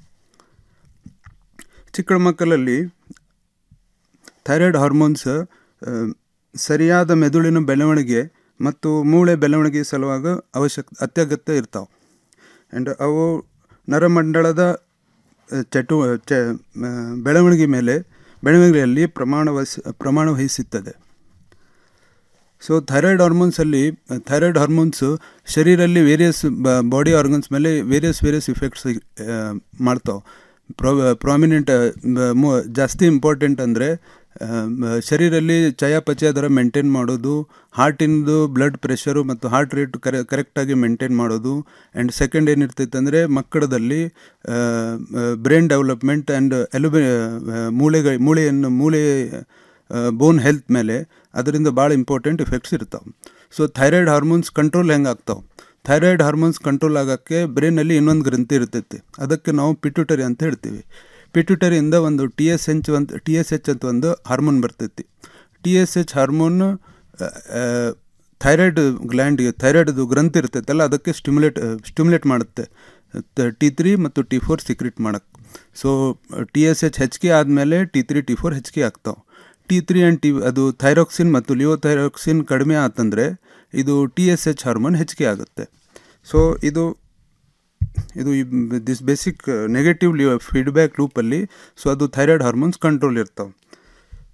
ಚಿಕ್ಕ ಮಕ್ಕಳಲ್ಲಿ ಥೈರಾಯ್ಡ್ ಹಾರ್ಮೋನ್ಸ್ ಆ, ಸರಿಯಾದ ಮೆದುಳಿನ ಬೆಳವಣಿಗೆ ಮತ್ತು ಮೂಳೆ ಬೆಳವಣಿಗೆ ಸಲುವಾಗಿ ಅವಶ್ಯಕ ಅತ್ಯಗತ್ಯ ಇರ್ತಾವೆ ಆ್ಯಂಡ್ ಅವು ನರಮಂಡಲದ ಆ, ಚಟು ಚ ಆ, ಬೆಳವಣಿಗೆ ಮೇಲೆ ಬೆಳವಣಿಗೆಯಲ್ಲಿ ಪ್ರಮಾಣ ವಹಿಸ್ ಪ್ರಮಾಣ ವಹಿಸುತ್ತದೆ ಸೊ ಥೈರಾಯ್ಡ್ ಹಾರ್ಮೋನ್ಸಲ್ಲಿ ಥೈರಾಯ್ಡ್ ಹಾರ್ಮೋನ್ಸು ಶರೀರಲ್ಲಿ ವೇರಿಯಸ್ ಬಾಡಿ ಆರ್ಗನ್ಸ್ ಮೇಲೆ ವೇರಿಯಸ್ ವೇರಿಯಸ್ ಇಫೆಕ್ಟ್ಸ್ ಮಾಡ್ತಾವೆ ಪ್ರೊ ಪ್ರಾಮಿನೆಂಟ್ ಜಾಸ್ತಿ ಇಂಪಾರ್ಟೆಂಟ್ ಅಂದರೆ ಶರೀರಲ್ಲಿ ಚಯಾಪಚಯ ದರ ಮೇಂಟೈನ್ ಮಾಡೋದು ಹಾರ್ಟಿಂದು ಬ್ಲಡ್ ಪ್ರೆಷರು ಮತ್ತು ಹಾರ್ಟ್ ರೇಟ್ ಕರೆ ಕರೆಕ್ಟಾಗಿ ಮೇಂಟೈನ್ ಮಾಡೋದು ಆ್ಯಂಡ್ ಸೆಕೆಂಡ್ ಏನಿರ್ತೈತೆ ಅಂದರೆ ಮಕ್ಕಳದಲ್ಲಿ ಬ್ರೈನ್ ಡೆವಲಪ್ಮೆಂಟ್ ಆ್ಯಂಡ್ ಎಲುಬೆ ಮೂಳೆಗಳ ಮೂಳೆಯನ್ನು ಮೂಳೆ ಬೋನ್ ಹೆಲ್ತ್ ಮೇಲೆ ಅದರಿಂದ ಭಾಳ ಇಂಪಾರ್ಟೆಂಟ್ ಇಫೆಕ್ಟ್ಸ್ ಇರ್ತಾವೆ ಸೊ ಥೈರಾಯ್ಡ್ ಹಾರ್ಮೋನ್ಸ್ ಕಂಟ್ರೋಲ್ ಹೆಂಗೆ ಆಗ್ತಾವೆ ಥೈರಾಯ್ಡ್ ಹಾರ್ಮೋನ್ಸ್ ಕಂಟ್ರೋಲ್ ಆಗೋಕ್ಕೆ ಬ್ರೈನಲ್ಲಿ ಇನ್ನೊಂದು ಗ್ರಂಥಿ ಇರ್ತೈತಿ ಅದಕ್ಕೆ ನಾವು ಪಿಟ್ಯೂಟರಿ ಅಂತ ಹೇಳ್ತೀವಿ ಪಿಟ್ಯೂಟರಿಯಿಂದ ಒಂದು ಟಿ ಎಸ್ ಎಚ್ ಅಂತ ಟಿ ಎಸ್ ಎಚ್ ಅಂತ ಒಂದು ಹಾರ್ಮೋನ್ ಬರ್ತೈತಿ T S H hormone thyroid ಗ್ಲ್ಯಾಂಡ್ಗೆ ಥೈರಾಯ್ಡ್ದು ಗ್ರಂಥಿ ಇರ್ತೈತಲ್ಲ ಅದಕ್ಕೆ ಸ್ಟಿಮ್ಯುಲೇಟ್ ಸ್ಟಿಮ್ಯುಲೇಟ್ ಮಾಡುತ್ತೆ ಟಿ ತ್ರೀ ಮತ್ತು ಟಿ ಫೋರ್ ಸೀಕ್ರೆಟ್ ಮಾಡೋಕ್ಕೆ ಸೊ ಟಿ ಎಸ್ ಎಚ್ ಹೆಚ್ಚಿಗೆ ಆದಮೇಲೆ ಟಿ ತ್ರೀ ಟಿ ಫೋರ್ ಹೆಚ್ಚಿಗೆ ಆಗ್ತಾವೆ ಟಿ ತ್ರೀ ಆ್ಯಂಡ್ ಟಿ ಅದು ಥೈರಾಕ್ಸಿನ್ ಮತ್ತು ಲಿಯೋಥೈರಾಕ್ಸಿನ್ ಕಡಿಮೆ ಆತಂದರೆ ಇದು ಟಿ ಎಸ್ ಎಚ್ ಹಾರ್ಮೋನ್ ಹೆಚ್ಚಿಗೆ ಆಗುತ್ತೆ ಸೊ ಇದು ಇದು ದಿಸ್ ಬೇಸಿಕ್ ನೆಗೆಟಿವ್ ಫೀಡ್ಬ್ಯಾಕ್ ಲೂಪಲ್ಲಿ ಸೊ ಅದು ಥೈರಾಯ್ಡ್ ಹಾರ್ಮೋನ್ಸ್ ಕಂಟ್ರೋಲ್ ಇರ್ತಾವೆ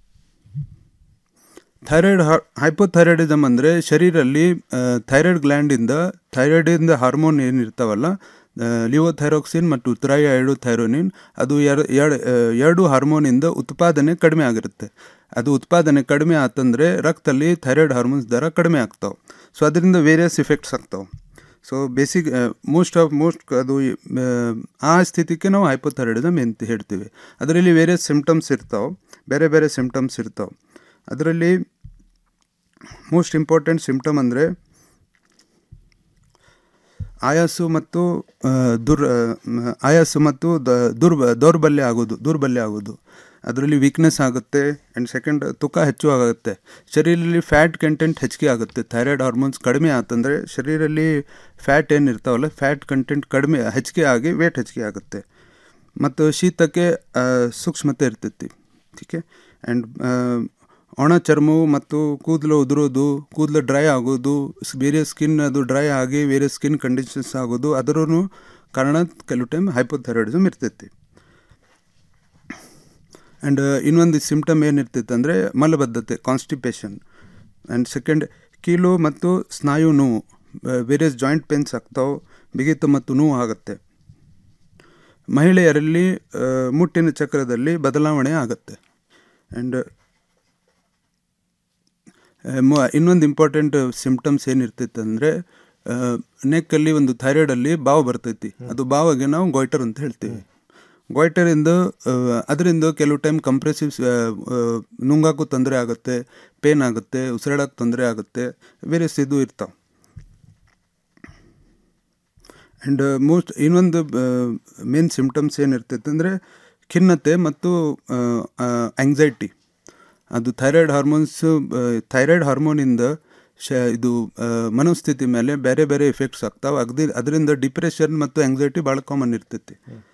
ಥೈರಾಯ್ಡ್ ಹೈಪೋಥೈರಾಯ್ಡಿಸಮ್ ಅಂದರೆ ಶರೀರಲ್ಲಿ ಥೈರಾಯ್ಡ್ ಗ್ಲ್ಯಾಂಡಿಂದ ಥೈರಾಯ್ಡಿಂದ ಹಾರ್ಮೋನ್ ಏನಿರ್ತಾವಲ್ಲ ಲಿವೋಥೈರೋಕ್ಸಿನ್ ಮತ್ತು ಥೈರಾಯ್ಡು ಥೈರೋನಿನ್ ಅದು ಎರ ಎರಡು ಎರಡು ಹಾರ್ಮೋನಿಂದ ಉತ್ಪಾದನೆ ಕಡಿಮೆ ಆಗಿರುತ್ತೆ ಅದು ಉತ್ಪಾದನೆ ಕಡಿಮೆ ಆತಂದರೆ ರಕ್ತದಲ್ಲಿ ಥೈರಾಯ್ಡ್ ಹಾರ್ಮೋನ್ಸ್ ದರ ಕಡಿಮೆ ಆಗ್ತಾವೆ ಸೊ ಅದರಿಂದ ವೇರಿಯಸ್ ಇಫೆಕ್ಟ್ಸ್ ಆಗ್ತಾವೆ so basic most of most ಅದು ಆ, ಆ ಸ್ಥಿತಿಗೆ ನಾವು ಹೈಪೋಥೈರಾಯ್ಡಿಸಮ್ ಅಂತ ಹೇಳ್ತೀವಿ ಅದರಲ್ಲಿ ವೇರಿಯಸ್ ಸಿಮ್ಟಮ್ಸ್ ಇರ್ತಾವೆ ಬೇರೆ ಬೇರೆ ಸಿಮ್ಟಮ್ಸ್ ಇರ್ತಾವೆ ಅದರಲ್ಲಿ ಮೋಸ್ಟ್ ಇಂಪಾರ್ಟೆಂಟ್ ಸಿಮ್ಟಮ್ ಅಂದರೆ ಆಯಾಸು ಮತ್ತು ಆ, ದುರ್ ಆ, ಮ್, ಆಯಾಸು ಮತ್ತು ದ- ದುರ್ಬ ದೌರ್ಬಲ್ಯ ಆಗೋದು ದುರ್ಬಲ್ಯ ಆಗೋದು ಅದರಲ್ಲಿ ವೀಕ್ನೆಸ್ ಆಗುತ್ತೆ ಆ್ಯಂಡ್ ಸೆಕೆಂಡ್ ತೂಕ ಹೆಚ್ಚು ಆಗುತ್ತೆ ಶರೀರದಲ್ಲಿ ಫ್ಯಾಟ್ ಕಂಟೆಂಟ್ ಹೆಚ್ಚಿಗೆ ಆಗುತ್ತೆ ಥೈರಾಯ್ಡ್ ಹಾರ್ಮೋನ್ಸ್ ಕಡಿಮೆ ಆತಂದರೆ ಶರೀರಲ್ಲಿ ಫ್ಯಾಟ್ ಏನು ಇರ್ತಾವಲ್ಲ ಫ್ಯಾಟ್ ಕಂಟೆಂಟ್ ಕಡಿಮೆ ಹೆಚ್ಚಿಗೆ ಆಗಿ ವೇಟ್ ಹೆಚ್ಚಿಗೆ ಆಗುತ್ತೆ ಮತ್ತು ಶೀತಕ್ಕೆ ಆ, ಸೂಕ್ಷ್ಮತೆ ಇರ್ತೈತಿ ಟೀಕೆ ಆ್ಯಂಡ್ ಒಣ ಚರ್ಮವು ಮತ್ತು ಕೂದಲು ಉದುರೋದು ಕೂದಲು ಡ್ರೈ ಆಗೋದು ಸ್- ಬೇರೆ ಸ್ಕಿನ್ ಅದು ಡ್ರೈ ಆಗಿ ಬೇರೆ ಸ್ಕಿನ್ ಕಂಡೀಷನ್ಸ್ ಆಗೋದು ಅದರೂ ಕಾರಣ ಕೆಲವು ಟೈಮ್ ಹೈಪೋಥೈರಾಯ್ಡಿಸಮ್ ಇರ್ತೈತಿ ಆ್ಯಂಡ್ ಇನ್ನೊಂದು ಸಿಮ್ಟಮ್ ಏನಿರ್ತೈತೆ ಅಂದರೆ ಮಲಬದ್ಧತೆ ಕಾನ್ಸ್ಟಿಪೇಷನ್ ಆ್ಯಂಡ್ ಸೆಕೆಂಡ್ ಕೀಲು ಮತ್ತು ಸ್ನಾಯು ನೋವು ವೇರಿಯಸ್ ಜಾಯಿಂಟ್ ಪೇನ್ಸ್ ಆಗ್ತಾವೆ ಬಿಗಿತ ಮತ್ತು ನೋವು ಆಗುತ್ತೆ ಮಹಿಳೆಯರಲ್ಲಿ ಆ, ಮುಟ್ಟಿನ ಚಕ್ರದಲ್ಲಿ ಬದಲಾವಣೆ ಆಗುತ್ತೆ ಆ್ಯಂಡ್ ಇನ್ನೊಂದು ಇಂಪಾರ್ಟೆಂಟ್ ಸಿಮ್ಟಮ್ಸ್ ಏನಿರ್ತೈತೆ ಅಂದರೆ ನೆಕ್ಕಲ್ಲಿ ಒಂದು ಥೈರಾಯ್ಡಲ್ಲಿ ಬಾವು ಬರ್ತೈತಿ ಅದು ಬಾವಿಗೆ ನಾವು ಗೋಯ್ಟರ್ ಅಂತ ಹೇಳ್ತೀವಿ ಗೋಯ್ಟರಿಂದ ಅದರಿಂದ ಕೆಲವು ಟೈಮ್ ಕಂಪ್ರೆಸಿವ್ ನುಂಗಾಕು ತೊಂದರೆ ಆಗುತ್ತೆ ಪೇನ್ ಆಗುತ್ತೆ ಉಸಿರಾಡಕ್ಕೆ ತೊಂದರೆ ಆಗುತ್ತೆ ಬೇರೆ ಇದು ಇರ್ತಾವೆ ಆ್ಯಂಡ್ ಮೋಸ್ಟ್ ಇನ್ನೊಂದು ಮೇನ್ ಸಿಮ್ಟಮ್ಸ್ ಏನಿರ್ತೈತೆ ಅಂದರೆ ಖಿನ್ನತೆ ಮತ್ತು ಆಂಗ್ಸೈಟಿ ಅದು ಥೈರಾಯ್ಡ್ ಹಾರ್ಮೋನ್ಸ್ ಥೈರಾಯ್ಡ್ ಹಾರ್ಮೋನಿಂದ ಶ ಇದು ಆ, ಮನೋಸ್ಥಿತಿ ಮೇಲೆ ಬೇರೆ ಬೇರೆ ಎಫೆಕ್ಟ್ಸ್ ಆಗ್ತಾವೆ ಅಗದಿ ಅದರಿಂದ ಡಿಪ್ರೆಷನ್ ಮತ್ತು ಆಂಗ್ಸೈಟಿ ಭಾಳ ಕಾಮನ್ ಇರ್ತೈತಿ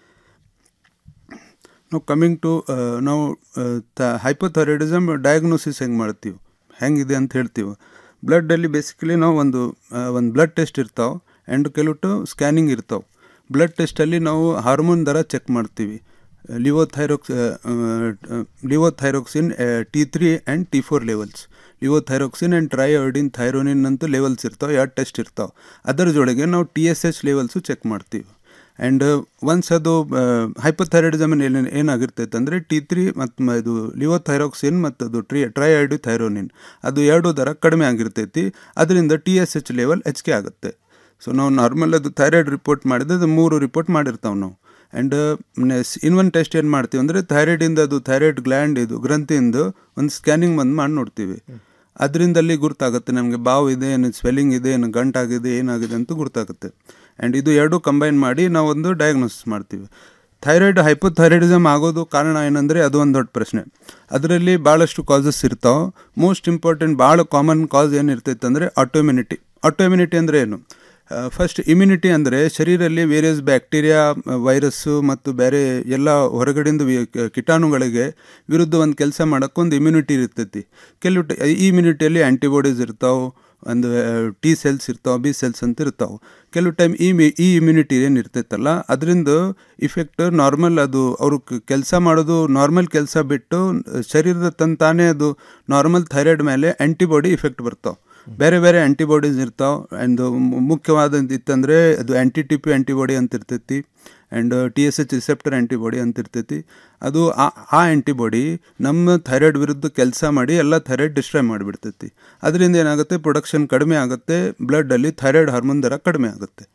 ನಾವು ಕಮಿಂಗ್ ಟು ನಾವು ತ ಹೈಪೋಥೈರಾಯ್ಡಿಸಮ್ ಡಯಾಗ್ನೋಸಿಸ್ ಹೆಂಗೆ ಮಾಡ್ತೀವಿ ಹೆಂಗಿದೆ ಅಂತ ಹೇಳ್ತೀವಿ ಬ್ಲಡ್ಡಲ್ಲಿ ಬೇಸಿಕಲಿ ನಾವು ಒಂದು ಒಂದು ಬ್ಲಡ್ ಟೆಸ್ಟ್ ಇರ್ತಾವೆ ಆ್ಯಂಡ್ ಕೆಲವು ಸ್ಕ್ಯಾನಿಂಗ್ ಇರ್ತಾವೆ ಬ್ಲಡ್ ಟೆಸ್ಟಲ್ಲಿ ನಾವು ಹಾರ್ಮೋನ್ ದರ ಚೆಕ್ ಮಾಡ್ತೀವಿ levothyrox levothyroxine T three and T four levels levothyroxine and triiodothyronine ಅಂತೂ ಲೆವೆಲ್ಸ್ ಇರ್ತಾವೆ ಎರಡು ಟೆಸ್ಟ್ ಇರ್ತಾವೆ ಅದರ ಜೊತೆಗೆ ನಾವು T S H levels check ಮಾಡ್ತೀವಿ ಆ್ಯಂಡ್ ಒನ್ಸ್ ಅದು ಹೈಪೋಥೈರಾಯ್ಡಿಸಮ್ ಏನು ಏನಾಗಿರ್ತೈತೆ ಅಂದರೆ ಟಿ ತ್ರೀ ಮತ್ತು ಇದು ಲಿವೋಥೈರೋಕ್ಸಿನ್ ಮತ್ತು ಅದು ಟ್ರಿ ಟ್ರೈಐಡಿ ಥೈರೋನಿನ್ ಅದು ಎರಡು ದರ ಕಡಿಮೆ ಆಗಿರ್ತೈತಿ ಅದರಿಂದ ಟಿ ಎಸ್ ಎಚ್ ಲೆವೆಲ್ ಹೆಚ್ಚಿಗೆ ಆಗುತ್ತೆ ಸೊ ನಾವು ನಾರ್ಮಲ್ ಅದು ಥೈರಾಯ್ಡ್ ರಿಪೋರ್ಟ್ ಮಾಡಿದ್ರೆ ಅದು ಮೂರು ರಿಪೋರ್ಟ್ ಮಾಡಿರ್ತಾವೆ ನಾವು ಆ್ಯಂಡ್ ಇನ್ನೊಂದು ಟೆಸ್ಟ್ ಏನು ಮಾಡ್ತೀವಿ ಅಂದರೆ ಥೈರಾಯ್ಡಿಂದ ಅದು ಥೈರಾಯ್ಡ್ ಗ್ಲ್ಯಾಂಡ್ ಇದು ಗ್ರಂಥಿಯಿಂದ ಒಂದು ಸ್ಕ್ಯಾನಿಂಗ್ ಬಂದು ಮಾಡಿ ನೋಡ್ತೀವಿ ಅದರಿಂದಲ್ಲಿ ಗುರ್ತಾಗುತ್ತೆ ನಮಗೆ ಬಾವು ಇದೆ ಏನು ಸ್ವೆಲ್ಲಿಂಗ್ ಇದೆ ಏನು ಗಂಟಾಗಿದೆ ಏನಾಗಿದೆ ಅಂತ ಗುರ್ತಾಗುತ್ತೆ ಆ್ಯಂಡ್ ಇದು ಎರಡು ಕಂಬೈನ್ ಮಾಡಿ ನಾವು ಒಂದು ಡಯಾಗ್ನೋಸಿಸ್ ಮಾಡ್ತೀವಿ ಥೈರಾಯ್ಡ್ ಹೈಪೋಥೈರಾಯ್ಡಿಸಮ್ ಆಗೋದು ಕಾರಣ ಏನಂದರೆ ಅದು ಒಂದು ದೊಡ್ಡ ಪ್ರಶ್ನೆ ಅದರಲ್ಲಿ ಭಾಳಷ್ಟು ಕಾಸಸ್ ಇರ್ತಾವೆ ಮೋಸ್ಟ್ ಇಂಪಾರ್ಟೆಂಟ್ ಭಾಳ ಕಾಮನ್ ಕಾಸ್ ಏನಿರ್ತೈತೆ ಅಂದರೆ ಆಟೋಮ್ಯುನಿಟಿ ಆಟೋಮ್ಯುನಿಟಿ ಅಂದರೆ ಏನು ಫಸ್ಟ್ ಇಮ್ಯುನಿಟಿ ಅಂದರೆ ಶರೀರಲ್ಲಿ ವೇರಿಯಸ್ ಬ್ಯಾಕ್ಟೀರಿಯಾ ವೈರಸ್ಸು ಮತ್ತು ಬೇರೆ ಎಲ್ಲ ಹೊರಗಡೆಯಿಂದ ವಿ- ಕ- ಕೀಟಾಣುಗಳಿಗೆ ವಿರುದ್ಧ ಒಂದು ಕೆಲಸ ಮಾಡೋಕ್ಕೆ ಒಂದು ಇಮ್ಯುನಿಟಿ ಇರ್ತೈತಿ ಕೆಲವು ಟ- ಈ ಇಮ್ಯುನಿಟಿಯಲ್ಲಿ ಆ್ಯಂಟಿಬಾಡೀಸ್ ಇರ್ತಾವೆ ಒಂದು ಟಿ ಸೆಲ್ಸ್ ಇರ್ತಾವೆ ಬಿ ಸೆಲ್ಸ್ ಅಂತ ಇರ್ತಾವೆ ಕೆಲವು ಟೈಮ್ ಈ ಮಿ ಈ ಇಮ್ಯುನಿಟಿ ಏನು ಇರ್ತೈತಲ್ಲ ಅದರಿಂದ ಇಫೆಕ್ಟ್ ನಾರ್ಮಲ್ ಅದು ಅವರು ಕೆಲಸ ಮಾಡೋದು ನಾರ್ಮಲ್ ಕೆಲಸ ಬಿಟ್ಟು ಶರೀರದ ತಂತಾನೇ ಅದು ನಾರ್ಮಲ್ ಥೈರಾಯ್ಡ್ ಮೇಲೆ ಆ್ಯಂಟಿಬಾಡಿ ಇಫೆಕ್ಟ್ ಬರ್ತಾವೆ ಬೇರೆ ಬೇರೆ ಆ್ಯಂಟಿಬಾಡೀಸ್ ಇರ್ತಾವೆ ಆ್ಯಂಡ್ ಮುಖ್ಯವಾದ ಇತ್ತಂದರೆ ಅದು ಆ್ಯಂಟಿ ಟಿ ಪಿ ಆ್ಯಂಟಿಬಾಡಿ ಅಂತ ಇರ್ತೈತಿ and T S H receptor antibody ಅಂತ ಇರ್ತೈತಿ ಅದು ಆ ಆ ಆ್ಯಂಟಿಬಾಡಿ ನಮ್ಮ ಥೈರಾಯ್ಡ್ ವಿರುದ್ಧ ಕೆಲಸ ಮಾಡಿ ಎಲ್ಲ ಥೈರಾಯ್ಡ್ ಡಿಸ್ಟ್ರಾಯ್ ಮಾಡಿಬಿಡ್ತೈತಿ ಅದರಿಂದ ಏನಾಗುತ್ತೆ ಪ್ರೊಡಕ್ಷನ್ ಕಡಿಮೆ ಆಗುತ್ತೆ ಬ್ಲಡ್ಡಲ್ಲಿ ಥೈರಾಯ್ಡ್ ಹಾರ್ಮೋನ್ ದರ ಕಡಿಮೆ ಆಗುತ್ತೆ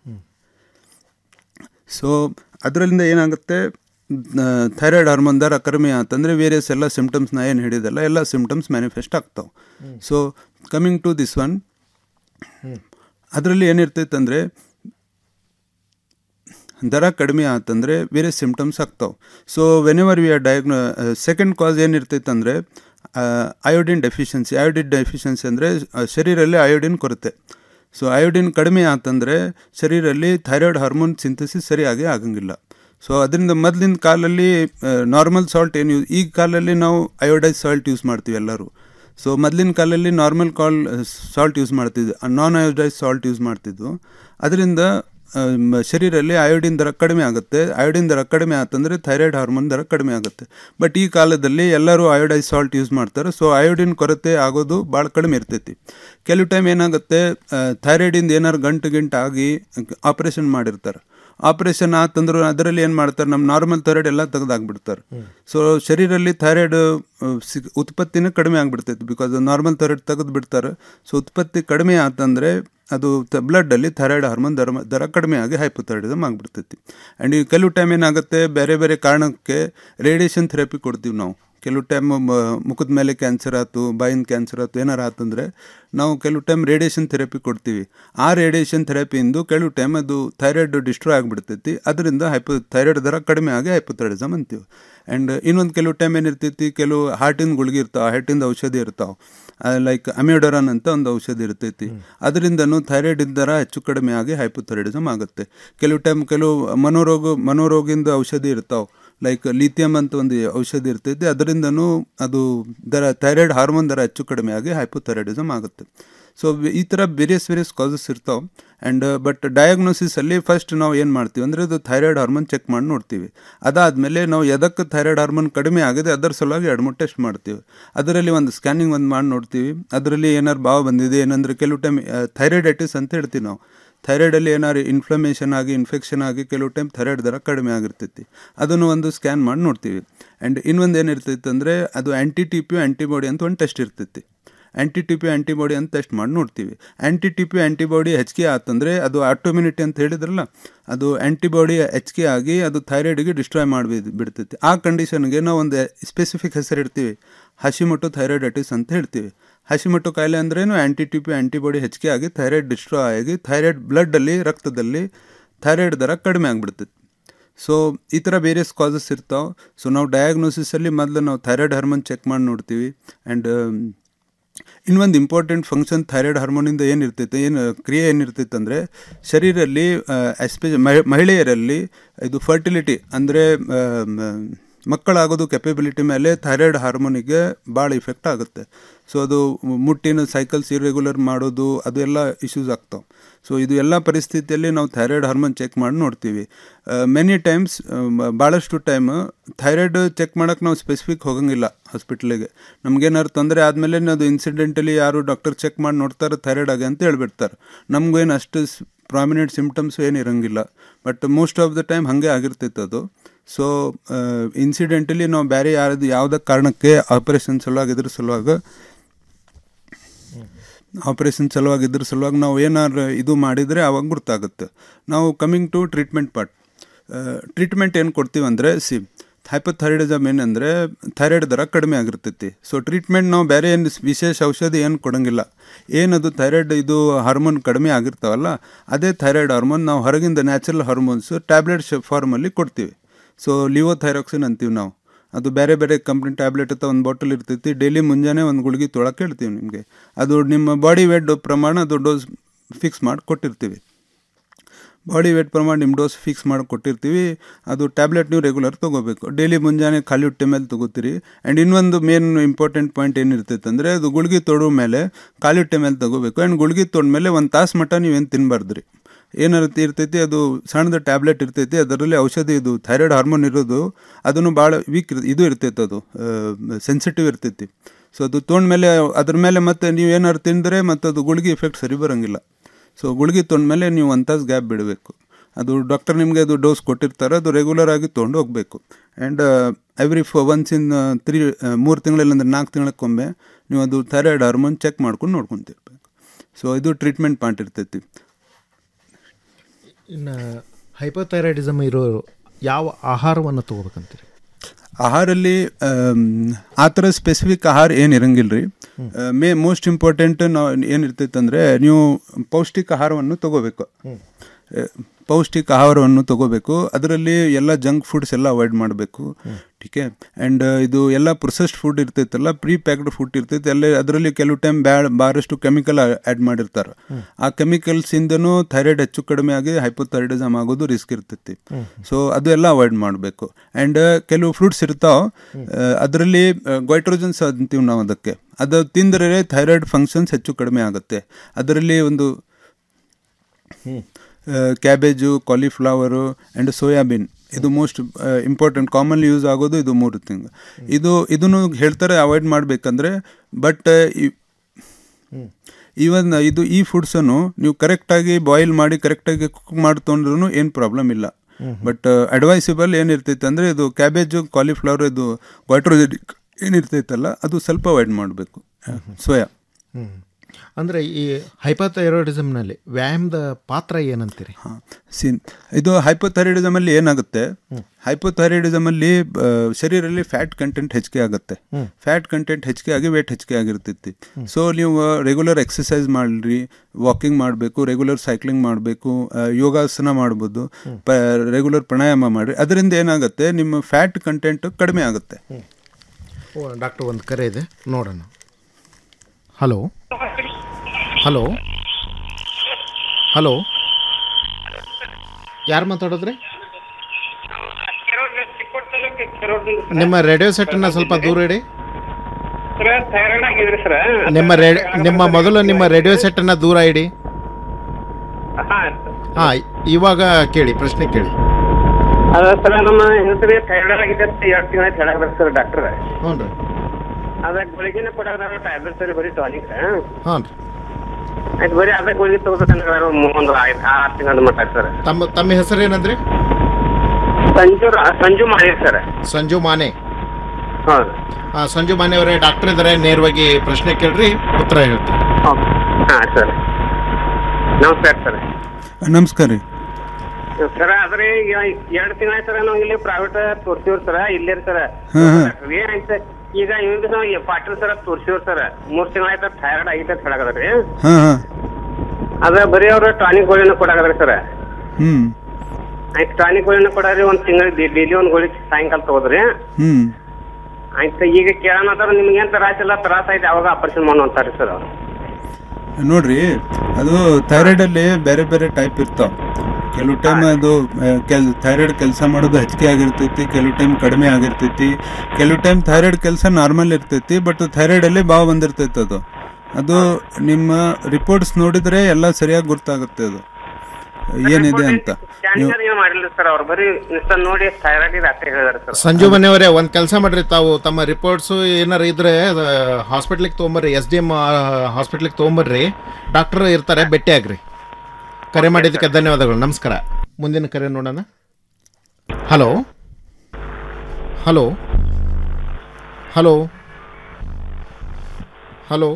ಸೊ ಅದರಿಂದ ಏನಾಗುತ್ತೆ ಥೈರಾಯ್ಡ್ ಹಾರ್ಮೋನ್ ದರ ಕಡಿಮೆ ಆತಂದರೆ ವೇರಿಯಸ್ ಎಲ್ಲ ಸಿಮ್ಟಮ್ಸ್ ನಾ ಏನು ಹೇಳಿದಲ್ಲ ಎಲ್ಲ ಸಿಮ್ಟಮ್ಸ್ ಮ್ಯಾನಿಫೆಸ್ಟ್ ಆಗ್ತಾವೆ so coming to this one ಅದರಲ್ಲಿ ಏನಿರ್ತೈತೆ ಅಂದರೆ ದರ ಕಡಿಮೆ ಆತಂದರೆ ಬೇರೆ ಸಿಮ್ಟಮ್ಸ್ ಆಗ್ತಾವೆ so whenever we are diagno second cause ಏನಿರ್ತೈತೆ ಅಂದರೆ ಅಯೋಡಿನ್ ಡೆಫಿಷಿಯನ್ಸಿ ಅಯೋಡಿನ್ ಡೆಫಿಷಿಯನ್ಸಿ ಅಂದರೆ ಶರೀರಲ್ಲಿ ಅಯೋಡಿನ್ ಕೊರತೆ ಸೊ ಅಯೋಡಿನ್ ಕಡಿಮೆ ಆತಂದರೆ ಶರೀರಲ್ಲಿ ಥೈರಾಯ್ಡ್ ಹಾರ್ಮೋನ್ ಸಿಂಥಸಿಸ್ ಸರಿಯಾಗಿ ಆಗಂಗಿಲ್ಲ ಸೊ ಅದರಿಂದ ಮೊದಲಿನ ಕಾಲಲ್ಲಿ ನಾರ್ಮಲ್ ಸಾಲ್ಟ್ ಏನು ಯೂಸ್ ಈ ಕಾಲಲ್ಲಿ ನಾವು ಅಯೋಡೈಸ್ ಸಾಲ್ಟ್ ಯೂಸ್ ಮಾಡ್ತೀವಿ ಎಲ್ಲರೂ ಸೊ ಮೊದಲಿನ ಕಾಲಲ್ಲಿ ನಾರ್ಮಲ್ ಕಾಲ್ ಸಾಲ್ಟ್ ಯೂಸ್ ಮಾಡ್ತಿದ್ವಿ ನಾನ್ ಅಯೋಡೈಸ್ ಸಾಲ್ಟ್ ಯೂಸ್ ಮಾಡ್ತಿದ್ವು ಅದರಿಂದ ಶರೀರಲ್ಲಿ ಅಯೋಡಿನ್ ದರ ಕಡಿಮೆ ಆಗುತ್ತೆ ಅಯೋಡಿನ್ ದರ ಕಡಿಮೆ ಆತಂದರೆ ಥೈರಾಯ್ಡ್ ಹಾರ್ಮೋನ್ ದರ ಕಡಿಮೆ ಆಗುತ್ತೆ ಬಟ್ ಈ ಕಾಲದಲ್ಲಿ ಎಲ್ಲರೂ ಅಯೋಡೈಸ್ ಸಾಲ್ಟ್ ಯೂಸ್ ಮಾಡ್ತಾರೆ ಸೊ ಅಯೋಡಿನ್ ಕೊರತೆ ಆಗೋದು ಭಾಳ ಕಡಿಮೆ ಇರ್ತೈತಿ ಕೆಲವು ಟೈಮ್ ಏನಾಗುತ್ತೆ ಥೈರಾಯ್ಡಿಂದ ಏನಾರು ಗಂಟು ಗಿಂಟು ಆಗಿ ಆಪರೇಷನ್ ಮಾಡಿರ್ತಾರೆ ಆಪರೇಷನ್ ಆತಂದ್ರೆ ಅದರಲ್ಲಿ ಏನು ಮಾಡ್ತಾರೆ ನಮ್ಮ ನಾರ್ಮಲ್ ಥೈರಾಯ್ಡ್ ಎಲ್ಲ ತೆಗೆದಾಕ್ಬಿಡ್ತಾರೆ ಸೊ ಶರೀರಲ್ಲಿ ಥೈರಾಯ್ಡ್ ಉತ್ಪತ್ತಿನೇ ಕಡಿಮೆ ಆಗಿಬಿಡ್ತೈತಿ ಬಿಕಾಸ್ ನಾರ್ಮಲ್ ಥೈರಾಯ್ಡ್ ತೆಗೆದು ಬಿಡ್ತಾರೆ ಸೊ ಉತ್ಪತ್ತಿ ಕಡಿಮೆ ಆತಂದರೆ ಅದು ಬ್ಲಡ್ಡಲ್ಲಿ ಥೈರಾಯ್ಡ್ ಹಾರ್ಮೋನ್ ದರ ದರ ಕಡಿಮೆ ಆಗಿ ಹೈಪೋಥೈರಾಯ್ಡಿಸಮ್ ಆಗಿಬಿಡ್ತೈತಿ ಆ್ಯಂಡ್ ಈ ಕೆಲವು ಟೈಮ್ ಏನಾಗುತ್ತೆ ಬೇರೆ ಬೇರೆ ಕಾರಣಕ್ಕೆ ರೇಡಿಯೇಷನ್ ಥೆರಪಿ ಕೊಡ್ತೀವಿ ನಾವು ಕೆಲವು ಟೈಮ್ ಮುಖದ ಮೇಲೆ ಕ್ಯಾನ್ಸರ್ ಆಯ್ತು ಬಾಯಿನ ಕ್ಯಾನ್ಸರ್ ಆಯ್ತು ಏನಾರು ಆತಂದರೆ ನಾವು ಕೆಲವು ಟೈಮ್ ರೇಡಿಯೇಷನ್ ಥೆರಪಿ ಕೊಡ್ತೀವಿ ಆ ರೇಡಿಯೇಷನ್ ಥೆರಪಿಯಿಂದ ಕೆಲವು ಟೈಮ್ ಅದು ಥೈರಾಯ್ಡ್ ಡಿಸ್ಟ್ರಾಯ್ ಆಗಿಬಿಡ್ತೈತಿ ಅದರಿಂದ ಹೈಪೋ ಥೈರಾಯ್ಡ್ ದರ ಕಡಿಮೆ ಆಗಿ ಹೈಪೋಥೈರಾಯ್ಡಿಸಮ್ ಅಂತೀವಿ ಆ್ಯಂಡ್ ಇನ್ನೊಂದು ಕೆಲವು ಟೈಮ್ ಏನಿರ್ತೈತಿ ಕೆಲವು ಹಾರ್ಟಿನ ಗುಳಿಗೆ ಇರ್ತಾವೆ ಹಾರ್ಟಿಂದ ಔಷಧಿ ಇರ್ತಾವೆ ಲೈಕ್ ಅಮಿಯೋಡರನ್ ಅಂತ ಒಂದು ಔಷಧಿ ಇರ್ತೈತಿ ಅದರಿಂದನೂ ಥೈರಾಯ್ಡ್ ದರ ಹೆಚ್ಚು ಕಡಿಮೆ ಆಗಿ ಹೈಪೋಥೈರಾಯ್ಡಿಸಮ್ ಆಗುತ್ತೆ ಕೆಲವು ಟೈಮ್ ಕೆಲವು ಮನೋರೋಗ ಮನೋರೋಗಿಂದ ಔಷಧಿ ಇರ್ತಾವೆ ಲೈಕ್ ಲಿಥಿಯಂ ಅಂತ ಒಂದು ಔಷಧಿ ಇರ್ತೈತಿ ಅದರಿಂದನೂ ಅದು ದರ ಥೈರಾಯ್ಡ್ ಹಾರ್ಮೋನ್ ದರ ಹೆಚ್ಚು ಕಡಿಮೆ ಆಗಿ ಹೈಪೋಥೈರಾಯ್ಡಿಸಮ್ ಆಗುತ್ತೆ ಸೊ ಈ ಥರ ವೇರಿಯಸ್ ವೇರಿಯಸ್ ಕಾಸಸ್ ಇರ್ತಾವೆ ಆ್ಯಂಡ್ ಬಟ್ ಡಯಾಗ್ನೋಸಿಸಲ್ಲಿ ಫಸ್ಟ್ ನಾವು ಏನು ಮಾಡ್ತೀವಿ ಅಂದರೆ ಅದು ಥೈರಾಯ್ಡ್ ಹಾರ್ಮೋನ್ ಚೆಕ್ ಮಾಡಿ ನೋಡ್ತೀವಿ ಅದಾದಮೇಲೆ ನಾವು ಎದಕ್ಕೆ ಥೈರಾಯ್ಡ್ ಹಾರ್ಮೋನ್ ಕಡಿಮೆ ಆಗಿದೆ ಅದರ ಸಲುವಾಗಿ ಎರಡು ಮೂರು ಟೆಸ್ಟ್ ಮಾಡ್ತೀವಿ ಅದರಲ್ಲಿ ಒಂದು ಸ್ಕ್ಯಾನಿಂಗ್ ಒಂದು ಮಾಡಿ ನೋಡ್ತೀವಿ ಅದರಲ್ಲಿ ಏನಾರು ಭಾವ ಬಂದಿದೆ ಏನಂದರೆ ಕೆಲವು ಟೈಮ್ ಥೈರಾಯ್ಡೈಟಿಸ್ ಅಂತ ಹೇಳ್ತೀವಿ ನಾವು ಥೈರಾಯ್ಡಲ್ಲಿ ಏನಾದ್ರು ಇನ್ಫ್ಲಮೇಷನ್ ಆಗಿ ಇನ್ಫೆಕ್ಷನ್ ಆಗಿ ಕೆಲವು ಟೈಮ್ ಥೈರಾಯ್ಡ್ ದರ ಕಡಿಮೆ ಆಗಿರ್ತೈತಿ ಅದನ್ನು ಒಂದು ಸ್ಕ್ಯಾನ್ ಮಾಡಿ ನೋಡ್ತೀವಿ ಆ್ಯಂಡ್ ಇನ್ನೊಂದು ಏನಿರ್ತೈತೆ ಅಂದರೆ ಅದು ಆ್ಯಂಟಿ ಟಿ ಪಿ ಆ್ಯಂಟಿಬಾಡಿ ಅಂತ ಒಂದು ಟೆಸ್ಟ್ ಇರ್ತೈತಿ ಆ್ಯಂಟಿ ಟಿ ಪಿ ಆ್ಯಂಟಿಬಾಡಿ ಅಂತ ಟೆಸ್ಟ್ ಮಾಡಿ ನೋಡ್ತೀವಿ ಆ್ಯಂಟಿ ಟಿ ಪಿ ಆ್ಯಂಟಿಬಾಡಿ ಹೆಚ್ಚಿಗೆ ಆತಂದರೆ ಅದು ಆಟೋಮ್ಯುನಿಟಿ ಅಂತ ಹೇಳಿದ್ರಲ್ಲ ಅದು ಆ್ಯಂಟಿಬಾಡಿ ಹೆಚ್ಚಿಗೆ ಆಗಿ ಅದು ಥೈರಾಯ್ಡಿಗೆ ಡಿಸ್ಟ್ರಾಯ್ ಮಾಡಿ ಬಿಡ್ತೈತಿ ಆ ಕಂಡೀಷನ್ಗೆ ನಾವು ಒಂದು ಸ್ಪೆಸಿಫಿಕ್ ಹೆಸರು ಇಡ್ತೀವಿ ಹಸಿಮೊಟ್ಟು ಥೈರಾಯ್ಡೈಟಿಸ್ ಅಂತ ಹೇಳ್ತೀವಿ ಹಸಿಮೊಟ್ಟು ಕಾಯಿಲೆ ಅಂದ್ರೇನು ಆ್ಯಂಟಿ ಟಿ ಪಿ ಆ್ಯಂಟಿಬಾಡಿ ಹೆಚ್ಚಿಗೆ ಆಗಿ ಥೈರಾಯ್ಡ್ ಡಿಸ್ಟ್ರಾಯ್ ಆಗಿ ಥೈರಾಯ್ಡ್ ಬ್ಲಡ್ಡಲ್ಲಿ ರಕ್ತದಲ್ಲಿ ಥೈರಾಯ್ಡ್ ದರ ಕಡಿಮೆ ಆಗಿಬಿಡ್ತೈತಿ ಸೊ ಈ ಥರ ವೇರಿಯಸ್ ಕಾಸಸ್ ಇರ್ತಾವೆ ಸೊ ನಾವು ಡಯಾಗ್ನೋಸಿಸಲ್ಲಿ ಮೊದಲು ನಾವು ಥೈರಾಯ್ಡ್ ಹಾರ್ಮೋನ್ ಚೆಕ್ ಮಾಡಿ ನೋಡ್ತೀವಿ ಆ್ಯಂಡ್ ಇನ್ನೊಂದು ಇಂಪಾರ್ಟೆಂಟ್ ಫಂಕ್ಷನ್ ಥೈರಾಯ್ಡ್ ಹಾರ್ಮೋನಿಂದ ಏನಿರ್ತೈತೆ ಏನು ಕ್ರಿಯೆ ಏನಿರ್ತೈತೆ ಅಂದರೆ ಶರೀರಲ್ಲಿ ಎಸ್ಪೆಷ ಮಹಿಳೆಯರಲ್ಲಿ ಇದು ಫರ್ಟಿಲಿಟಿ ಅಂದರೆ ಮಕ್ಕಳಾಗೋದು ಕೆಪಬಿಲಿಟಿ ಮೇಲೆ ಥೈರಾಯ್ಡ್ ಹಾರ್ಮೋನಿಗೆ ಭಾಳ ಇಫೆಕ್ಟ್ ಆಗುತ್ತೆ ಸೊ ಅದು ಮುಟ್ಟಿನ ಸೈಕಲ್ಸ್ ಇರೆಗ್ಯುಲರ್ ಮಾಡೋದು ಅದೆಲ್ಲ ಇಶ್ಯೂಸ್ ಆಗ್ತಾವೆ ಸೊ ಇದು ಎಲ್ಲ ಪರಿಸ್ಥಿತಿಯಲ್ಲಿ ನಾವು ಥೈರಾಯ್ಡ್ ಹಾರ್ಮೋನ್ ಚೆಕ್ ಮಾಡಿ ನೋಡ್ತೀವಿ ಮೆನಿ ಟೈಮ್ಸ್ ಭಾಳಷ್ಟು ಟೈಮ್ ಥೈರಾಯ್ಡ್ ಚೆಕ್ ಮಾಡೋಕ್ಕೆ ನಾವು ಸ್ಪೆಸಿಫಿಕ್ ಹೋಗಂಗಿಲ್ಲ ಹಾಸ್ಪಿಟ್ಲಿಗೆ ನಮಗೇನಾದ್ರು ತೊಂದರೆ ಆದಮೇಲೆ ಅದು ಇನ್ಸಿಡೆಂಟಲಿ ಯಾರು ಡಾಕ್ಟರ್ ಚೆಕ್ ಮಾಡಿ ನೋಡ್ತಾರೆ ಥೈರಾಯ್ಡ್ ಆಗಿ ಅಂತ ಹೇಳ್ಬಿಡ್ತಾರೆ ನಮಗೇನು ಅಷ್ಟು ಪ್ರಾಮಿನೆಂಟ್ ಸಿಮ್ಟಮ್ಸ್ ಏನು ಇರೋಂಗಿಲ್ಲ but most of the time ಹಾಗೆ ಆಗಿರ್ತೈತೆ ಅದು ಸೊ ಇನ್ಸಿಡೆಂಟಲಿ ನಾವು ಬೇರೆ ಯಾರ್ದು ಯಾವುದೇ ಕಾರಣಕ್ಕೆ ಆಪರೇಷನ್ ಸಲುವಾಗಿ ಇದ್ರ ಸಲುವಾಗ ಆಪರೇಷನ್ ಸಲುವಾಗಿ ಇದ್ರ ಸಲುವಾಗಿ ನಾವು ಏನಾರು ಇದು ಮಾಡಿದರೆ ಅವಾಗ ಗೊತ್ತಾಗುತ್ತೆ ನಾವು coming to treatment part treatment ಏನು ಕೊಡ್ತೀವಿ ಅಂದರೆ ಸಿ ಹೈಪೋಥೈರಾಯ್ಡಿಸಮ್ ಏನಂದರೆ ಥೈರಾಯ್ಡ್ ದರ ಕಡಿಮೆ ಆಗಿರ್ತೈತಿ ಸೊ ಟ್ರೀಟ್ಮೆಂಟ್ ನಾವು ಬೇರೆ ಏನು ವಿಶೇಷ ಔಷಧಿ ಏನು ಕೊಡೋಂಗಿಲ್ಲ ಏನದು ಥೈರಾಯ್ಡ್ ಇದು ಹಾರ್ಮೋನ್ ಕಡಿಮೆ ಆಗಿರ್ತಾವಲ್ಲ ಅದೇ ಥೈರಾಯ್ಡ್ ಹಾರ್ಮೋನ್ ನಾವು ಹೊರಗಿಂದ ನ್ಯಾಚುರಲ್ ಹಾರ್ಮೋನ್ಸ್ ಟ್ಯಾಬ್ಲೆಟ್ ಫಾರ್ಮಲ್ಲಿ ಕೊಡ್ತೀವಿ ಸೊ ಲಿವೋಥೈರಾಕ್ಸಿನ್ ಅಂತೀವಿ ನಾವು ಅದು ಬೇರೆ ಬೇರೆ ಕಂಪ್ನಿ ಟ್ಯಾಬ್ಲೆಟ್ ಅಂತ ಒಂದು ಬಾಟಲ್ ಇರ್ತೈತಿ ಡೈಲಿ ಮುಂಜಾನೆ ಒಂದು ಗುಳಿಗೆ ತೊಳಕ್ಕೆ ಹೇಳ್ತೀವಿ ನಿಮಗೆ ಅದು ನಿಮ್ಮ ಬಾಡಿ ವೇಟ್ ಪ್ರಮಾಣ ಅದು ಡೋಸ್ ಫಿಕ್ಸ್ ಮಾಡಿ ಕೊಟ್ಟಿರ್ತೀವಿ ಬಾಡಿ ವೇಟ್ ಪ್ರಮಾಣ ನಿಮ್ಮ ಡೋಸ್ ಫಿಕ್ಸ್ ಮಾಡಿ ಕೊಟ್ಟಿರ್ತೀವಿ ಅದು ಟ್ಯಾಬ್ಲೆಟ್ ನೀವು ರೆಗ್ಯುಲರ್ ತೊಗೋಬೇಕು ಡೈಲಿ ಮುಂಜಾನೆ ಖಾಲಿ ಹೊಟ್ಟೆ ಮೇಲೆ ತೊಗೋತೀರಿ ಆ್ಯಂಡ್ ಇನ್ನೊಂದು ಮೇನ್ ಇಂಪಾರ್ಟೆಂಟ್ ಪಾಯಿಂಟ್ ಏನಿರ್ತೈತೆ ಅಂದರೆ ಅದು ಗುಳಿಗೆ ತೊಡೋ ಮೇಲೆ ಖಾಲಿ ಹೊಟ್ಟೆ ಮೇಲೆ ತೊಗೋಬೇಕು ಆ್ಯಂಡ್ ಗುಳಿಗೆ ತೊಗೊಂಡ್ಮೇಲೆ ಒಂದು ತಾಸು ಮಟ್ಟ ನೀವೇನು ತಿನ್ನಬಾರ್ದು ರೀ ಏನಿರುತ್ತೆ ಇರ್ತೈತಿ ಅದು ಸಣ್ಣದ ಟ್ಯಾಬ್ಲೆಟ್ ಇರ್ತೈತಿ ಅದರಲ್ಲಿ ಔಷಧಿ ಇದು ಥೈರಾಯ್ಡ್ ಹಾರ್ಮೋನ್ ಇರೋದು ಅದನ್ನು ಭಾಳ ವೀಕ್ ಇದು ಇರ್ತೈತೆ ಅದು ಸೆನ್ಸಿಟಿವ್ ಇರ್ತೈತಿ ಸೊ ಅದು ತೊಗೊಂಡ್ಮೇಲೆ ಅದ್ರ ಮೇಲೆ ಮತ್ತೆ ನೀವು ಏನಾದ್ರು ತಿಂದರೆ ಮತ್ತು ಅದು ಗುಳಿಗೆ ಇಫೆಕ್ಟ್ ಸರಿ ಬರೋಂಗಿಲ್ಲ ಸೊ ಗುಳಿಗೆ ತೊಗೊಂಡ್ಮೇಲೆ ನೀವು ಒಂದು ತಾಸು ಗ್ಯಾಪ್ ಬಿಡಬೇಕು ಅದು ಡಾಕ್ಟರ್ ನಿಮಗೆ ಅದು ಡೋಸ್ ಕೊಟ್ಟಿರ್ತಾರೆ ಅದು ರೆಗ್ಯುಲರ್ ಆಗಿ ತೊಗೊಂಡು ಹೋಗಬೇಕು and every four once in three ಮೂರು ತಿಂಗಳಲ್ಲಿ ಅಂದರೆ ನಾಲ್ಕು ತಿಂಗಳಕ್ಕೊಮ್ಮೆ ನೀವು ಅದು ಥೈರಾಯ್ಡ್ ಹಾರ್ಮೋನ್ ಚೆಕ್ ಮಾಡ್ಕೊಂಡು ನೋಡ್ಕೊತಿರ್ಬೇಕು ಸೊ ಇದು ಟ್ರೀಟ್ಮೆಂಟ್ ಪಾಯಿಂಟ್ ಇರ್ತೈತಿ ಇನ್ನು ಹೈಪೋಥೈರಾಯ್ಡಿಸಮ್ ಇರೋರು ಯಾವ ಆಹಾರವನ್ನು ತಗೋಬೇಕಂತೀರಿ ಆಹಾರಲ್ಲಿ ಆ ಥರ ಸ್ಪೆಸಿಫಿಕ್ ಆಹಾರ ಏನು ಇರಂಗಿಲ್ಲ ರೀ ಮೇ ಮೋಸ್ಟ್ ಇಂಪಾರ್ಟೆಂಟ್ ನಾವು ಏನಿರ್ತೈತೆ ಅಂದರೆ ನೀವು ಪೌಷ್ಟಿಕ ಆಹಾರವನ್ನು ತಗೋಬೇಕು ಪೌಷ್ಟಿಕ ಆಹಾರವನ್ನು ತಗೋಬೇಕು ಅದರಲ್ಲಿ ಎಲ್ಲ ಜಂಕ್ ಫುಡ್ಸ್ ಎಲ್ಲ ಅವಾಯ್ಡ್ ಮಾಡಬೇಕು ಟೀಕೆ ಆ್ಯಂಡ್ ಇದು ಎಲ್ಲ ಪ್ರೊಸೆಸ್ಡ್ ಫುಡ್ ಇರ್ತೈತಲ್ಲ ಪ್ರೀ ಪ್ಯಾಕ್ಡ್ ಫುಡ್ ಇರ್ತೈತೆ ಎಲ್ಲ ಅದರಲ್ಲಿ ಕೆಲವು ಟೈಮ್ ಬ್ಯಾ ಭಾಳಷ್ಟು ಕೆಮಿಕಲ್ ಆ್ಯಡ್ ಮಾಡಿರ್ತಾರೆ ಆ ಕೆಮಿಕಲ್ಸಿಂದನೂ ಥೈರಾಯ್ಡ್ ಹೆಚ್ಚು ಕಡಿಮೆ ಆಗಿ ಹೈಪೋಥೈರಾಯ್ಡಿಸಮ್ ಆಗೋದು ರಿಸ್ಕ್ ಇರ್ತೈತಿ ಸೊ ಅದು ಎಲ್ಲ ಅವಾಯ್ಡ್ ಮಾಡಬೇಕು ಆ್ಯಂಡ್ ಕೆಲವು ಫ್ರೂಟ್ಸ್ ಇರ್ತಾವೆ ಅದರಲ್ಲಿ ಗೊಯ್ಟ್ರೋಜನ್ಸ್ ಅಂತೀವಿ ನಾವು ಅದಕ್ಕೆ ಅದು ತಿಂದರೆ ಥೈರಾಯ್ಡ್ ಫಂಕ್ಷನ್ಸ್ ಹೆಚ್ಚು ಕಡಿಮೆ ಆಗುತ್ತೆ ಅದರಲ್ಲಿ ಒಂದು ಕ್ಯಾಬೇಜು ಕಾಲಿಫ್ಲವರು ಆ್ಯಂಡ್ ಸೋಯಾಬೀನ್ ಇದು ಮೋಸ್ಟ್ ಇಂಪಾರ್ಟೆಂಟ್ ಕಾಮನ್ಲಿ ಯೂಸ್ ಆಗೋದು ಇದು ಮೂರು ಥಿಂಗ್ ಇದು ಇದನ್ನು ಹೇಳ್ತಾರೆ ಅವಾಯ್ಡ್ ಮಾಡಬೇಕಂದ್ರೆ ಬಟ್ ಈವನ್ ಇದು ಈ ಫುಡ್ಸನ್ನು ನೀವು ಕರೆಕ್ಟಾಗಿ ಬಾಯ್ಲ್ ಮಾಡಿ ಕರೆಕ್ಟಾಗಿ ಕುಕ್ ಮಾಡಿ ತೊಗೊಂಡ್ರು ಏನು ಪ್ರಾಬ್ಲಮ್ ಇಲ್ಲ ಬಟ್ ಅಡ್ವೈಸಿಬಲ್ ಏನಿರ್ತೈತೆ ಅಂದರೆ ಇದು ಕ್ಯಾಬೇಜು ಕಾಲಿಫ್ಲವರ್ ಇದು ವಾಟ್ರೋಜೆಟಿಕ್ ಏನಿರ್ತೈತಲ್ಲ ಅದು ಸ್ವಲ್ಪ ಅವಾಯ್ಡ್ ಮಾಡಬೇಕು ಸೋಯಾ ಅಂದರೆ ಈ ಹೈಪೋಥೈರಾಯ್ಡಿಸಮ್ನಲ್ಲಿ ವ್ಯಾಯಾಮದ ಪಾತ್ರ ಏನಂತೀರಿ ಸಿನ್ ಇದು ಹೈಪೋಥೈರಾಯ್ಡಿಸಮಲ್ಲಿ ಏನಾಗುತ್ತೆ ಹೈಪೋಥೈರಾಯ್ಡಿಸಮಲ್ಲಿ ಶರೀರದಲ್ಲಿ ಫ್ಯಾಟ್ ಕಂಟೆಂಟ್ ಹೆಚ್ಚಿಗೆ ಆಗುತ್ತೆ ಹ್ಮ್. ಫ್ಯಾಟ್ ಕಂಟೆಂಟ್ ಹೆಚ್ಚಿಗೆ ಆಗಿ ವೇಟ್ ಹೆಚ್ಚಿಗೆ ಆಗಿರ್ತೈತಿ ಸೊ ನೀವು ರೆಗ್ಯುಲರ್ ಎಕ್ಸಸೈಸ್ ಮಾಡ್ರಿ ವಾಕಿಂಗ್ ಮಾಡಬೇಕು ರೆಗ್ಯುಲರ್ ಸೈಕ್ಲಿಂಗ್ ಮಾಡಬೇಕು ಯೋಗಾಸನ ಮಾಡ್ಬೋದು ರೆಗ್ಯುಲರ್ ಪ್ರಾಣಾಯಾಮ ಮಾಡಿರಿ ಅದರಿಂದ ಏನಾಗುತ್ತೆ ನಿಮ್ಮ ಫ್ಯಾಟ್ ಕಂಟೆಂಟ್ ಕಡಿಮೆ ಆಗುತ್ತೆ ಓ ಡಾಕ್ಟರ್ ಒಂದು ಕರೆ ಇದೆ ನೋಡೋಣ ಹಲೋ ಹಲೋ ಹಲೋ ಯಾರು ಮಾತಾಡೋದ್ರಿ ನಿಮ್ಮ ರೇಡಿಯೋ ಸೆಟ್ಟನ್ನು ಸ್ವಲ್ಪ ದೂರ ಇಡಿ ಥೈರಾಯ್ಡ್ ಆಗಿದ್ರಿ ಸರ್ ನಿಮ್ಮ ರೇಡಿ ನಿಮ್ಮ ಮೊದಲು ನಿಮ್ಮ ರೇಡಿಯೋ ಸೆಟ್ಟನ್ನು ದೂರ ಇಡಿ ಹಾಂ ಇವಾಗ ಕೇಳಿ ಪ್ರಶ್ನೆ ಕೇಳಿ ಅದ ಸರ್ ನಮ್ಮ ಹೆಸರು ಥೈರಾಯ್ಡ್ ಆಗಿದೆ ಅಂತ ಎರಡು ತಿಂಗಳ ಹೇಳಾಕ ಸರ್ ಡಾಕ್ಟರ್ ಹ್ಞೂ ರೀ ಅದ ಗುಳಿಗೆನೆ ಕೊಡಾರ ಟ್ಯಾಬ್ಲೆಟ್ ಸರಿ ಬರೀ ಟಾನಿಕ್ ಹಾಂ ರೀ ಆಯ್ತು ಬರೀ ಅದ ಗುಳಿಗೆ ತಗೋಬೇಕಂದ್ರೆ ಒಂದು ಐದು ಆರು ತಿಂಗಳ ಮಟ್ಟ ಸರ್ ತಮ್ಮ ತಮ್ಮ ಹೆಸರು ಏನಂದ್ರಿ ಸಂಜು ರಾ- ಸಂಜು ಮಾಡಿ ಸರ್ ಸಂಜು ಮಾನೆ ಹೌದು ಹಾಂ ಸಂಜು ಮಾನೆ ಅವರೇ ಡಾಕ್ಟರ್ ಇದ್ದಾರೆ ನೇರವಾಗಿ ಪ್ರಶ್ನೆ ಕೇಳ್ರಿ ಉತ್ತರ ಹೇಳ್ತೀನಿ ಹಾಂ ಸರ್ ನಮಸ್ಕಾರ ಸರ್ ನಮಸ್ಕಾರ ರೀ ಸರ್ ಆದ್ರೆ ಈಗ ಎರಡು ತಿಂಗಳ ಸರ್ ನಾವು ಇಲ್ಲಿ ಪ್ರೈವೇಟ್ ತೋರ್ಸಿವ್ರಿ ಸರ್ ಇಲ್ಲೇ ಸರ್ ಹಾಂ ಹಾಂ ಏನಾಯ್ತು ಈಗ ಇವ್ರಿಗೆ ನಾವು ಪಾಟೀಲ್ ಸರ್ ತೋರ್ಸಿವ್ರಿ ಸರ್ ಮೂರ್ ತಿಂಗಳ ಆಯ್ತು ಥೈರಾಯ್ಡ್ ಆಗೈತೆ ಅಂತ ಹೇಳಕದ್ರಿ ಹಾಂ ಹಾಂ ಅದ ಬರೀ ಅವ್ರ ಟಾನಿಕ್ ಗೋಳಿನ ಕೊಡಾಕದ್ರಿ ಸರ್ ಹ್ಞೂ ಆಯ್ತು ಟಾನಿಕ್ ಗೋಳಿನ ಕೊಡಾರಿ ಒಂದ್ ತಿಂಗಳಿಗೆ ಡೈಲಿ ಒಂದ್ ಗೋಳಿ ಸಾಯಂಕಾಲ ತಗೋದ್ರಿ ಹ್ಞೂ ಆಯ್ತು ಈಗ ಕೇಳೋಣ ನಿಮ್ಗೆ ಏನ್ ತ್ರಾಸ ಇಲ್ಲ ತ್ರಾಸ ಐತೆ ಅವಾಗ ಆಪರೇಷನ್ ಮಾಡೋ ಅಂತಾರಿ ಸರ್ ಅವ್ರು ನೋಡ್ರಿ ಅದು ಥೈರಾಯ್ಡಲ್ಲಿ ಬೇರೆ ಬೇರೆ ಟೈಪ್ ಇರ್ತಾವ ಕೆಲವು ಟೈಮ್ ಅದು ಆ, ಕೆಲ್ ಥೈರಾಯ್ಡ್ ಕೆಲಸ ಮಾಡೋದು ಹೆಚ್ಚಿಗೆ ಆಗಿರ್ತೈತಿ ಕೆಲವು ಟೈಮ್ ಕಡಿಮೆ ಆಗಿರ್ತೈತಿ ಕೆಲವು ಟೈಮ್ ಥೈರಾಯ್ಡ್ ಕೆಲಸ ನಾರ್ಮಲ್ ಇರ್ತೈತಿ ಬಟ್ ಥೈರಾಯ್ಡಲ್ಲಿ ಭಾವ ಬಂದಿರ್ತೈತಿ ಅದು ಅದು ನಿಮ್ಮ ರಿಪೋರ್ಟ್ಸ್ ನೋಡಿದ್ರೆ ಎಲ್ಲ ಸರಿಯಾಗಿ ಗೊತ್ತಾಗುತ್ತೆ ಅದು ಏನಿದೆ ಅಂತ ನೀವು ಸ್ಕ್ಯಾನಿಂಗ್ ಏನ್ ಮಾಡಿಲ್ಲ ಸರ್ ಅವ್ರು ಬರೀ ಇನ್ಸ್ಟಾ ನೋಡಿ ಥೈರಾಯ್ಡ್ ಇದೆ ಅಷ್ಟೇ ಹೇಳಿದಾರೆ ಸರ್ ಸಂಜು ಮನೆಯವರೇ ಒಂದು ಕೆಲಸ ಮಾಡ್ರಿ ತಾವು ತಮ್ಮ ರಿಪೋರ್ಟ್ಸು ಏನಾರು ಇದ್ರೆ ಹಾಸ್ಪಿಟ್ಲಿಗೆ ತೊಗೊಂಬರ್ರಿ ಎಸ್ ಡಿ ಎಮ್ ಹಾಸ್ಪಿಟ್ಲಿಗೆ ತೊಗೊಂಬರ್ರಿ ಡಾಕ್ಟರ್ ಇರ್ತಾರೆ ಭೇಟಿ ಆಗ್ರಿ ಕರೆ ಮಾಡಿದ್ದಕ್ಕೆ ಧನ್ಯವಾದಗಳು ನಮಸ್ಕಾರ ಮುಂದಿನ ಕರೆ ನೋಡೋಣ hello hello hello hello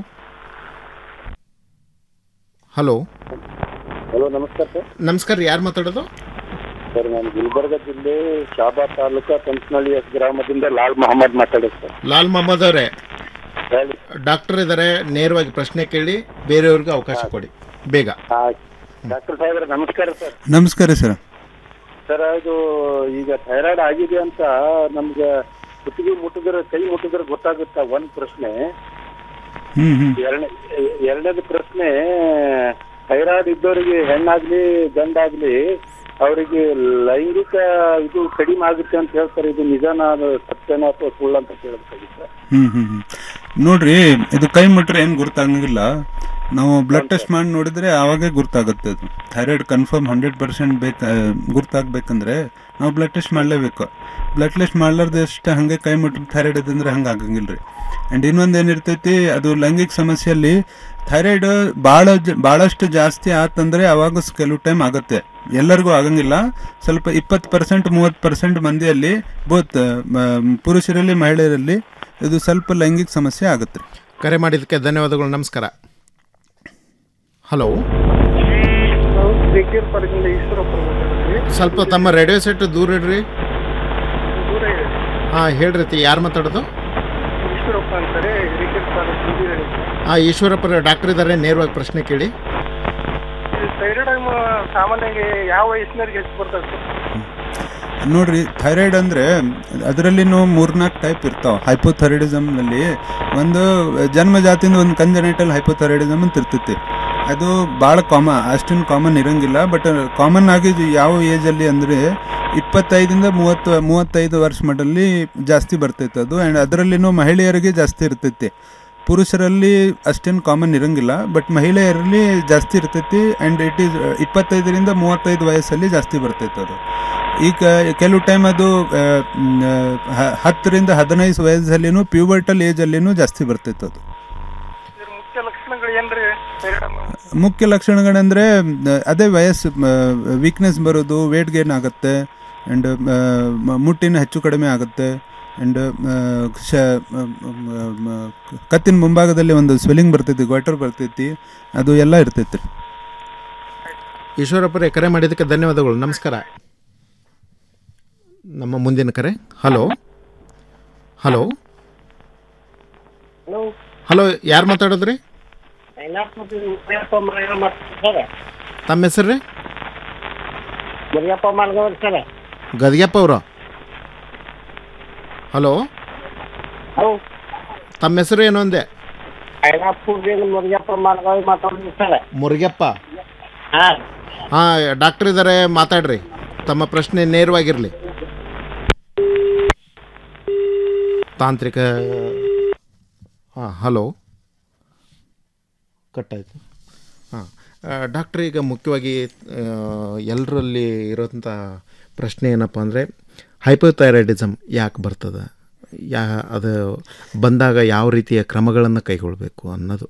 hello hello ನಮಸ್ಕಾರ ಸರ್ ನಮಸ್ಕಾರ ಯಾರು ಮಾತಾಡೋದು ಸರ್ ನಾನು ಗುಲ್ಬರ್ಗ ಜಿಲ್ಲೆ ಶಾಬಾ ತಾಲೂಕಾ ಕಂಚನಹಳ್ಳಿ ಎಸ್ ಗ್ರಾಮದಿಂದ ಲಾಲ್ ಮೊಹಮ್ಮದ್ ಮಾತಾಡೋದು ಸರ್ ಲಾಲ್ ಮೊಹಮ್ಮದ್ ಅವರೇ ಹೇಳಿ ಡಾಕ್ಟರ್ ಇದ್ದಾರೆ ನೇರವಾಗಿ ಪ್ರಶ್ನೆ ಕೇಳಿ ಬೇರೆಯವ್ರಿಗೆ ಅವಕಾಶ ಕೊಡಿ ಬೇಗ ಡಾಕ್ಟರ್ ಸಾಹೇಬ್ರೆ ನಮಸ್ಕಾರ ಸರ್ ನಮಸ್ಕಾರ ಸರ್ ಸರ್ ಇದು ಈಗ ಥೈರಾಯ್ಡ್ ಆಗಿದೆ ಅಂತ ನಮ್ಗೆ ಕುತ್ತಿಗೆ ಮುಟ್ಟಿದ್ರೆ ಕೈ ಮುಟ್ಟಿದ್ರೆ ಗೊತ್ತಾಗುತ್ತಾ ಒಂದ್ ಪ್ರಶ್ನೆ ಹ್ಮ್ ಹ್ಮ್ ಎರಡನೇ ಎರಡನೇದು ಪ್ರಶ್ನೆ ಥೈರಾಯ್ಡ್ ಇದ್ದವರಿಗೆ ಹೆಣ್ಣಾಗ್ಲಿ ಗಂಡಾಗ್ಲಿ ಅವರಿಗೆ ಲೈಂಗಿಕ ಇದು ಕಡಿಮೆ ಆಗುತ್ತೆ ಅಂತ ಹೇಳ್ತಾರೆ ಇದು ನಿಜಾನ ಅದು ಸತ್ಯನ ಅಥವಾ ಸುಳ್ಳು ಅಂತ ಕೇಳಬೇಕಾಗಿತ್ತು ಹ್ಮ್ ಹ್ಮ್ ಹ್ಮ್ ನೋಡ್ರಿ ಇದು ಕೈ ಮುಟ್ರೆ ಏನು ಗುರ್ತಾಗಂಗಿಲ್ಲ ನಾವು ಬ್ಲಡ್ ಟೆಸ್ಟ್ ಮಾಡಿ ನೋಡಿದ್ರೆ ಆವಾಗೇ ಗುರ್ತಾಗುತ್ತೆ ಅದು ಥೈರಾಯ್ಡ್ ಕನ್ಫರ್ಮ್ ಹಂಡ್ರೆಡ್ ಪರ್ಸೆಂಟ್ ಬೇಕ ಗುರ್ತಾಗ್ಬೇಕಂದ್ರೆ ನಾವು ಬ್ಲಡ್ ಟೆಸ್ಟ್ ಮಾಡಲೇಬೇಕು ಬ್ಲಡ್ ಟೆಸ್ಟ್ ಮಾಡ್ಲಾರ್ದೆ ಅಷ್ಟೇ ಹಂಗೆ ಕೈ ಮುಟ್ರೆ ಥೈರಾಯ್ಡ್ ಇದೆ ಅಂದ್ರೆ ಹಂಗೆ ಆಗಂಗಿಲ್ಲ ರೀ ಆ್ಯಂಡ್ ಇನ್ನೊಂದು ಏನಿರ್ತೈತಿ ಅದು ಲೈಂಗಿಕ ಸಮಸ್ಯೆಯಲ್ಲಿ ಥೈರಾಯ್ಡ್ ಭಾಳ ಜ ಭಾಳಷ್ಟು ಜಾಸ್ತಿ ಆತಂದ್ರೆ ಅವಾಗ ಕೆಲವು ಟೈಮ್ ಆಗುತ್ತೆ ಎಲ್ಲರಿಗೂ ಆಗಂಗಿಲ್ಲ ಸ್ವಲ್ಪ ಇಪ್ಪತ್ತು ಪರ್ಸೆಂಟ್ ಮೂವತ್ತು ಪರ್ಸೆಂಟ್ ಮಂದಿಯಲ್ಲಿ ಬೋತ್ ಪುರುಷರಲ್ಲಿ ಮಹಿಳೆಯರಲ್ಲಿ ಇದು ಸ್ವಲ್ಪ ಲೈಂಗಿಕ ಸಮಸ್ಯೆ ಆಗುತ್ತೆ ಕರೆ ಮಾಡಿದ್ದಕ್ಕೆ ಧನ್ಯವಾದಗಳು ನಮಸ್ಕಾರ ಹಲೋ ಪರದಿಂದ ಈಶ್ವರಪ್ಪ ಮಾತಾಡ್ತೀನಿ ಸ್ವಲ್ಪ ತಮ್ಮ ರೇಡಿಯೋ ಸೆಟ್ ದೂರ ಇಡ್ರಿ ದೂರ ಇದೆ ಹಾಂ ಹೇಳ್ರಿ ಯಾರು ಮಾತಾಡೋದು ಈಶ್ವರಪ್ಪ ಅಂತಾರೆ ಹಿರೇಕೆರೆ ತಾಲೂಕು ಸುದ್ದಿರಳ್ಳಿ. ಹಾಂ ಈಶ್ವರಪ್ಪರ ಡಾಕ್ಟರ್ ಇದ್ದಾರೆ ನೇರವಾಗಿ ಪ್ರಶ್ನೆ ಕೇಳಿ ಇದು ಥೈರಾಯ್ಡ್ ಸಾಮಾನ್ಯವಾಗಿ ಯಾವ ವಯಸ್ಸಿನವ್ರಿಗೆ ಹೆಚ್ಚು ಬರ್ತದೆ ಸರ್ ನೋಡ್ರಿ ಥೈರಾಯ್ಡ್ ಅಂದ್ರೆ ಅದರಲ್ಲಿನೂ ಮೂರ್ನಾಲ್ಕು ಟೈಪ್ ಇರ್ತಾವ ಹೈಪೋಥೈರಾಯ್ಡಿಸಮ್ನಲ್ಲಿ ಒಂದು ಜನ್ಮ ಜಾತಿಯಿಂದ ಒಂದು ಕಂಜನೈಟಲ್ ಹೈಪೋಥೈರಾಯ್ಡಿಸಮ್ ಅಂತ ಇರ್ತೈತಿ ಅದು ಭಾಳ ಕಾಮ ಅಷ್ಟೊಂದು ಕಾಮನ್ ಇರಂಗಿಲ್ಲ ಬಟ್ ಕಾಮನ್ ಆಗಿ ಇದು ಯಾವ ಏಜಲ್ಲಿ ಅಂದರೆ ಇಪ್ಪತ್ತೈದಿಂದ ಮೂವತ್ತು ಮೂವತ್ತೈದು ವರ್ಷ ಮಟ್ಟಲ್ಲಿ ಜಾಸ್ತಿ ಬರ್ತೈತೆ ಅದು ಆ್ಯಂಡ್ ಅದರಲ್ಲಿನೂ ಮಹಿಳೆಯರಿಗೆ ಜಾಸ್ತಿ ಇರ್ತೈತಿ ಪುರುಷರಲ್ಲಿ ಅಷ್ಟೇನು ಕಾಮನ್ ಇರಂಗಿಲ್ಲ ಬಟ್ ಮಹಿಳೆಯರಲ್ಲಿ ಜಾಸ್ತಿ ಇರ್ತೈತಿ ಆ್ಯಂಡ್ ಇಟ್ ಈಸ್ ಇಪ್ಪತ್ತೈದರಿಂದ ಮೂವತ್ತೈದು ವಯಸ್ಸಲ್ಲಿ ಜಾಸ್ತಿ ಬರ್ತೈತೆ ಅದು ಈಗ ಕೆಲವು ಟೈಮ್ ಅದು ಆ, ಮ್, ಹ- ಹತ್ತರಿಂದ ಹದಿನೈದು ವಯಸ್ಸಲ್ಲಿನೂ ಪ್ಯೂಬರ್ಟಲ್ ಏಜಲ್ಲಿನೂ ಜಾಸ್ತಿ ಬರ್ತೈತೆ ಅದು ಮುಖ್ಯ ಲಕ್ಷಣಗಳು ಏನ್ರಿ ಥೈರಾಯ್ಡ್ ಮುಖ್ಯ ಲಕ್ಷಣಗಳಂದರೆ ಅದೇ ವಯಸ್ಸು ವೀಕ್ನೆಸ್ ಬರೋದು ವೇಟ್ ಗೇನ್ ಆಗುತ್ತೆ ಆ್ಯಂಡ್ ಮುಟ್ಟಿನ ಹೆಚ್ಚು ಕಡಿಮೆ ಆಗುತ್ತೆ ಆ್ಯಂಡ್ ಶ ಮ- ಮ- ಮ- ಕತ್ತಿನ ಮುಂಭಾಗದಲ್ಲಿ ಒಂದು ಸ್ವೆಲ್ಲಿಂಗ್ ಬರ್ತೈತಿ ಗ್ವಾಟರ್ ಬರ್ತೈತಿ ಅದು ಎಲ್ಲ ಇರ್ತೈತಿ ರೀ ಈಶ್ವರಪ್ಪರೇ ಕರೆ ಮಾಡಿದ್ದಕ್ಕೆ ಧನ್ಯವಾದಗಳು ನಮಸ್ಕಾರ ನಮ್ಮ ಮುಂದಿನ ಕರೆ ಹಲೋ ಹಲೋ ಹಲೋ ಹಲೋ ಯಾರು ಮಾತಾಡೋದ್ರಿ ಮುರಿಯಪ್ಪ ಮರಗ ಮಾಡ್ತಾರೆ ತಮ್ಮ ಹೆಸರು ರೀ ಮುರಿಯಪ್ಪ ಮರಗವ್ರು ಸರ್ ಗದಗ್ಯಪ್ಪ ಅವರು ಹಲೋ ಹಲೋ ತಮ್ಮ ಹೆಸರು ಏನು ಅಂದೆ ಐನಾಪುರದಿಂದ ಮುರಿಯಪ್ಪ ಮರಗವ್ರು ಮಾತಾಡೋದು ಸರ್ ಮುರುಗಪ್ಪ ಹಾಂ ಹಾಂ ಡಾಕ್ಟರ್ ಇದ್ದಾರೆ ಮಾತಾಡ್ರಿ ತಮ್ಮ ಪ್ರಶ್ನೆ ನೇರವಾಗಿರಲಿ ತಾಂತ್ರಿಕ ಹಾಂ ಹಲೋ ಕಟ್ಟಾಯಿತು ಹಾಂ ಡಾಕ್ಟ್ರ್ ಈಗ ಮುಖ್ಯವಾಗಿ ಎಲ್ಲರಲ್ಲಿ ಇರೋಂಥ ಪ್ರಶ್ನೆ ಏನಪ್ಪ ಅಂದರೆ ಹೈಪೋಥೈರಾಯ್ಡಿಸಮ್ ಯಾಕೆ ಬರ್ತದೆ ಯಾ ಅದು ಬಂದಾಗ ಯಾವ ರೀತಿಯ ಕ್ರಮಗಳನ್ನು ಕೈಗೊಳ್ಳಬೇಕು ಅನ್ನೋದು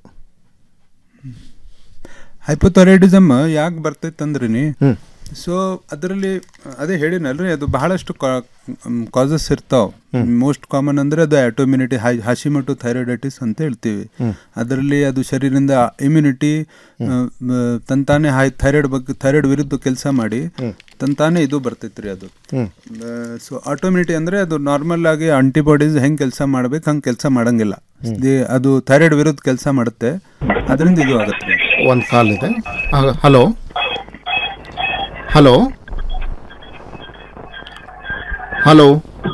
ಹೈಪೋಥೈರಾಯ್ಡಿಸಮ್ ಯಾಕೆ ಬರ್ತೈತೆ ಅಂದ್ರೆ ನೀ ಸೊ ಅದರಲ್ಲಿ ಅದೇ ಹೇಳಿನಲ್ರಿ ಅದು ಬಹಳಷ್ಟು ಕಾಸಸ್ ಇರ್ತಾವೆ ಮೋಸ್ಟ್ ಕಾಮನ್ ಅಂದ್ರೆ ಅದು ಆಟೋಮ್ಯುನಿಟಿ ಹಾಶಿಮಟು ಥೈರಾಯ್ಡೈಟಿಸ್ ಅಂತ ಹೇಳ್ತೀವಿ ಹ್ಮ್. ಅದರಲ್ಲಿ ಅದು ಶರೀರದಿಂದ ಇಮ್ಯುನಿಟಿ ತಂತಾನೆ ಹೈ ಥೈರಾಯ್ಡ್ ಬಗ್ಗೆ ಥೈರಾಯ್ಡ್ ವಿರುದ್ಧ ಕೆಲಸ ಮಾಡಿ ತಂತಾನೆ ಇದು ಬರ್ತೈತ್ರಿ ಅದು ಹ್ಮ್. ಸೊ ಆಟೋಮ್ಯುನಿಟಿ ಅಂದ್ರೆ ಅದು ನಾರ್ಮಲ್ ಆಗಿ ಆಂಟಿಬಾಡೀಸ್ ಹೆಂಗ್ ಕೆಲಸ ಮಾಡ್ಬೇಕು ಹಂಗೆ ಕೆಲಸ ಮಾಡಂಗಿಲ್ಲ ದಿ- ಅದು ಥೈರಾಯ್ಡ್ ವಿರುದ್ಧ ಕೆಲಸ ಮಾಡುತ್ತೆ ಅದರಿಂದ ಇದು ಆಗುತ್ತೆ ಒಂದು ಕಾಲ್ ಇದೆ ಹಲೋ ಹಲೋ ಹಲೋ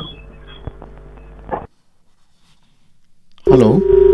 ಹಲೋ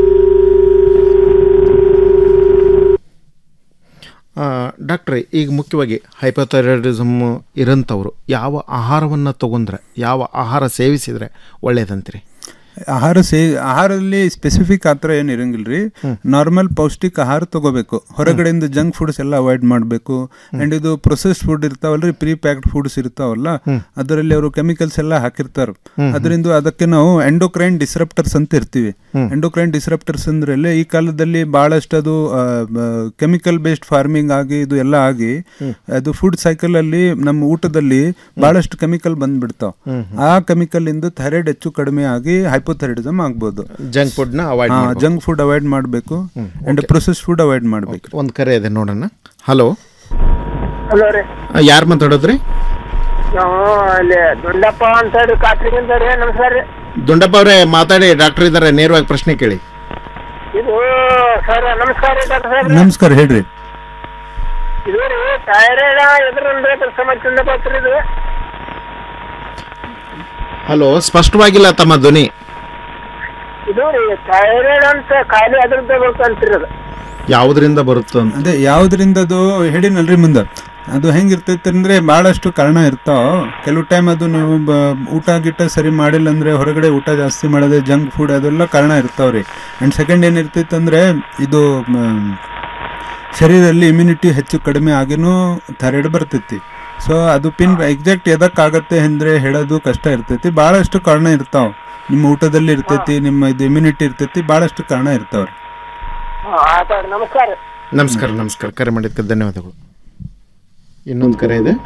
ಡಾಕ್ಟ್ರೆ ಈಗ ಮುಖ್ಯವಾಗಿ ಹೈಪೋಥೈರಾಯ್ಡಿಸಮ್ ಇರೋಂಥವ್ರು ಯಾವ ಆಹಾರವನ್ನು ತಗೊಂಡ್ರೆ ಯಾವ ಆಹಾರ ಸೇವಿಸಿದರೆ ಒಳ್ಳೆಯದಂತೀರಿ ಆಹಾರ ಸೇ ಆಹಾರದಲ್ಲಿ ಸ್ಪೆಸಿಫಿಕ್ ಆ ಥರ ಏನು ಇರಂಗಿಲ್ಲ ರೀ ನಾರ್ಮಲ್ ಪೌಷ್ಟಿಕ ಆಹಾರ ತಗೋಬೇಕು ಹೊರಗಡೆಯಿಂದ ಜಂಕ್ ಫುಡ್ಸ್ ಎಲ್ಲ ಅವಾಯ್ಡ್ ಮಾಡಬೇಕು ಆ್ಯಂಡ್ ಇದು ಪ್ರೊಸೆಸ್ ಫುಡ್ ಇರ್ತಾವಲ್ರಿ ಪ್ರೀ ಪ್ಯಾಕ್ಡ್ ಫುಡ್ಸ್ ಇರ್ತಾವಲ್ಲ ಅದರಲ್ಲಿ ಅವರು ಕೆಮಿಕಲ್ಸ್ ಎಲ್ಲ ಹಾಕಿರ್ತಾರೆ ಅದರಿಂದ ಅದಕ್ಕೆ ನಾವು ಎಂಡೋಕ್ರೈನ್ ಡಿಸ್ರಪ್ಟರ್ಸ್ ಅಂತ ಇರ್ತೀವಿ ಎಂಡೋಕ್ರೈನ್ ಡಿಸ್ರಪ್ಟರ್ಸ್ ಅಂದ್ರೆ ಈ ಕಾಲದಲ್ಲಿ ಬಹಳಷ್ಟು ಅದು ಕೆಮಿಕಲ್ ಬೇಸ್ಡ್ ಫಾರ್ಮಿಂಗ್ ಆಗಿ ಇದು ಎಲ್ಲ ಆಗಿ ಅದು ಫುಡ್ ಸೈಕಲ್ ಅಲ್ಲಿ ನಮ್ಮ ಊಟದಲ್ಲಿ ಬಹಳಷ್ಟು ಕೆಮಿಕಲ್ ಬಂದ್ಬಿಡ್ತಾವ ಆ ಕೆಮಿಕಲ್ ಇಂದ ಥೈರಾಯ್ಡ್ ಹೆಚ್ಚು ಕಡಿಮೆ ಆಗಿ ಹೈಪೋಥೈರಾಯ್ಡಿಸಮ್ ಆಗ್ಬೋದು ಜಂಕ್ ಫುಡ್ನ ಅವಾಯ್ಡ್ ಜಂಕ್ ಫುಡ್ ಅವಾಯ್ಡ್ ಮಾಡಬೇಕು ಅಂಡ್ ಪ್ರೊಸೆಸ್ ಫುಡ್ ಅವಾಯ್ಡ್ ಮಾಡಬೇಕು ಒಂದು ಕರೆ ಇದೆ ನೋಡೋಣ ಹಲೋ ಹಲೋ ರೀ ಯಾರು ಮಾತಾಡೋದ್ರಿ ನಾವು ಅಲ್ಲಿ ದುಂಡಪ್ಪ ಅಂತ ಹೇಳಿ ಕಾತ್ರಿಗಿಂದ ರೀ ನಮಸ್ಕಾರ ರೀ ದುಂಡಪ್ಪ ಅವರೇ ಮಾತಾಡಿ ಡಾಕ್ಟರ್ ಇದ್ದಾರೆ ನೇರವಾಗಿ ಪ್ರಶ್ನೆ ಕೇಳಿ ಇದು ಸರ್ ನಮಸ್ಕಾರ ರೀ ಡಾಕ್ಟರ್ ಸಾಹೇಬ್ರೆ. ನಮಸ್ಕಾರ ಹೇಳ್ರಿ ಇದು ರೀ ಥೈರಾಯ್ಡ್ ಎದ್ರಿಂದ ಸಮಸ್ಯೆಯಿಂದ ಬರ್ತೀರಿ ಇದು ಹಲೋ ಸ್ಪಷ್ಟವಾಗಿಲ್ಲ ತಮ್ಮ ಧ್ವನಿ ಇದು ರೀ ಥೈರಾಯ್ಡ್ ಅಂತ ಖಾಲಿ ಅದ್ರದ್ದ ಬರ್ಕಂತೀರಿ ಅದು ಯಾವುದರಿಂದ ಬರುತ್ತೋ ಅಂತ ಅದೇ ಯಾವ್ದ್ರಿಂದ ಅದು ಹೇಳಿನಲ್ರಿ ಮುಂದೆ ಅದು ಹೆಂಗಿರ್ತೈತೆ ಅಂದ್ರೆ ಬಹಳಷ್ಟು ಕಾರಣ ಇರ್ತಾವ ಕೆಲವು ಟೈಮ್ ಅದು ನೀವು ಬ- ಊಟ ಗಿಟ್ಟ ಸರಿ ಮಾಡಿಲ್ಲ ಅಂದ್ರೆ ಹೊರಗಡೆ ಊಟ ಜಾಸ್ತಿ ಮಾಡೋದೇ ಜಂಕ್ ಫುಡ್ ಅದೆಲ್ಲ ಕಾರಣ ಇರ್ತಾವ್ರಿ ಅಂಡ್ ಸೆಕೆಂಡ್ ಏನಿರ್ತೈತೆ ಅಂದ್ರೆ ಇದು ಮ್, ಶರೀರದಲ್ಲಿ ಇಮ್ಯುನಿಟಿ ಹೆಚ್ಚು ಕಡಿಮೆ ಆಗಿನೂ ಥೈರಾಯ್ಡ್ ಬರ್ತೈತಿ ಸೊ ಅದು ಪಿನ್ ಎಕ್ಸಾಕ್ಟ್ ಎದಕ್ಕಾಗತ್ತೆ ಅಂದ್ರೆ ಹೇಳೋದು ಕಷ್ಟ ಇರ್ತೈತಿ ಬಹಳಷ್ಟು ಕಾರಣ ಇರ್ತಾವ ನಿಮ್ಮ ಊಟದಲ್ಲಿ ಇರ್ತೈತಿ ನಿಮ್ಮ ಇದು ಇಮ್ಯುನಿಟಿ ಇರ್ತೈತಿ ಬಹಳಷ್ಟು ಕಾರಣ ಇರ್ತಾವ್ರಿ ಹಾ, ಆಯ್ತು ನಮಸ್ಕಾರ ನಮಸ್ಕಾರ ನಮಸ್ಕಾರ ಕರೆ ಮಾಡಿದ್ದಕ್ಕೆ ಧನ್ಯವಾದಗಳು ಇನ್ನೊಂದು ಕರೆ ಇದೆ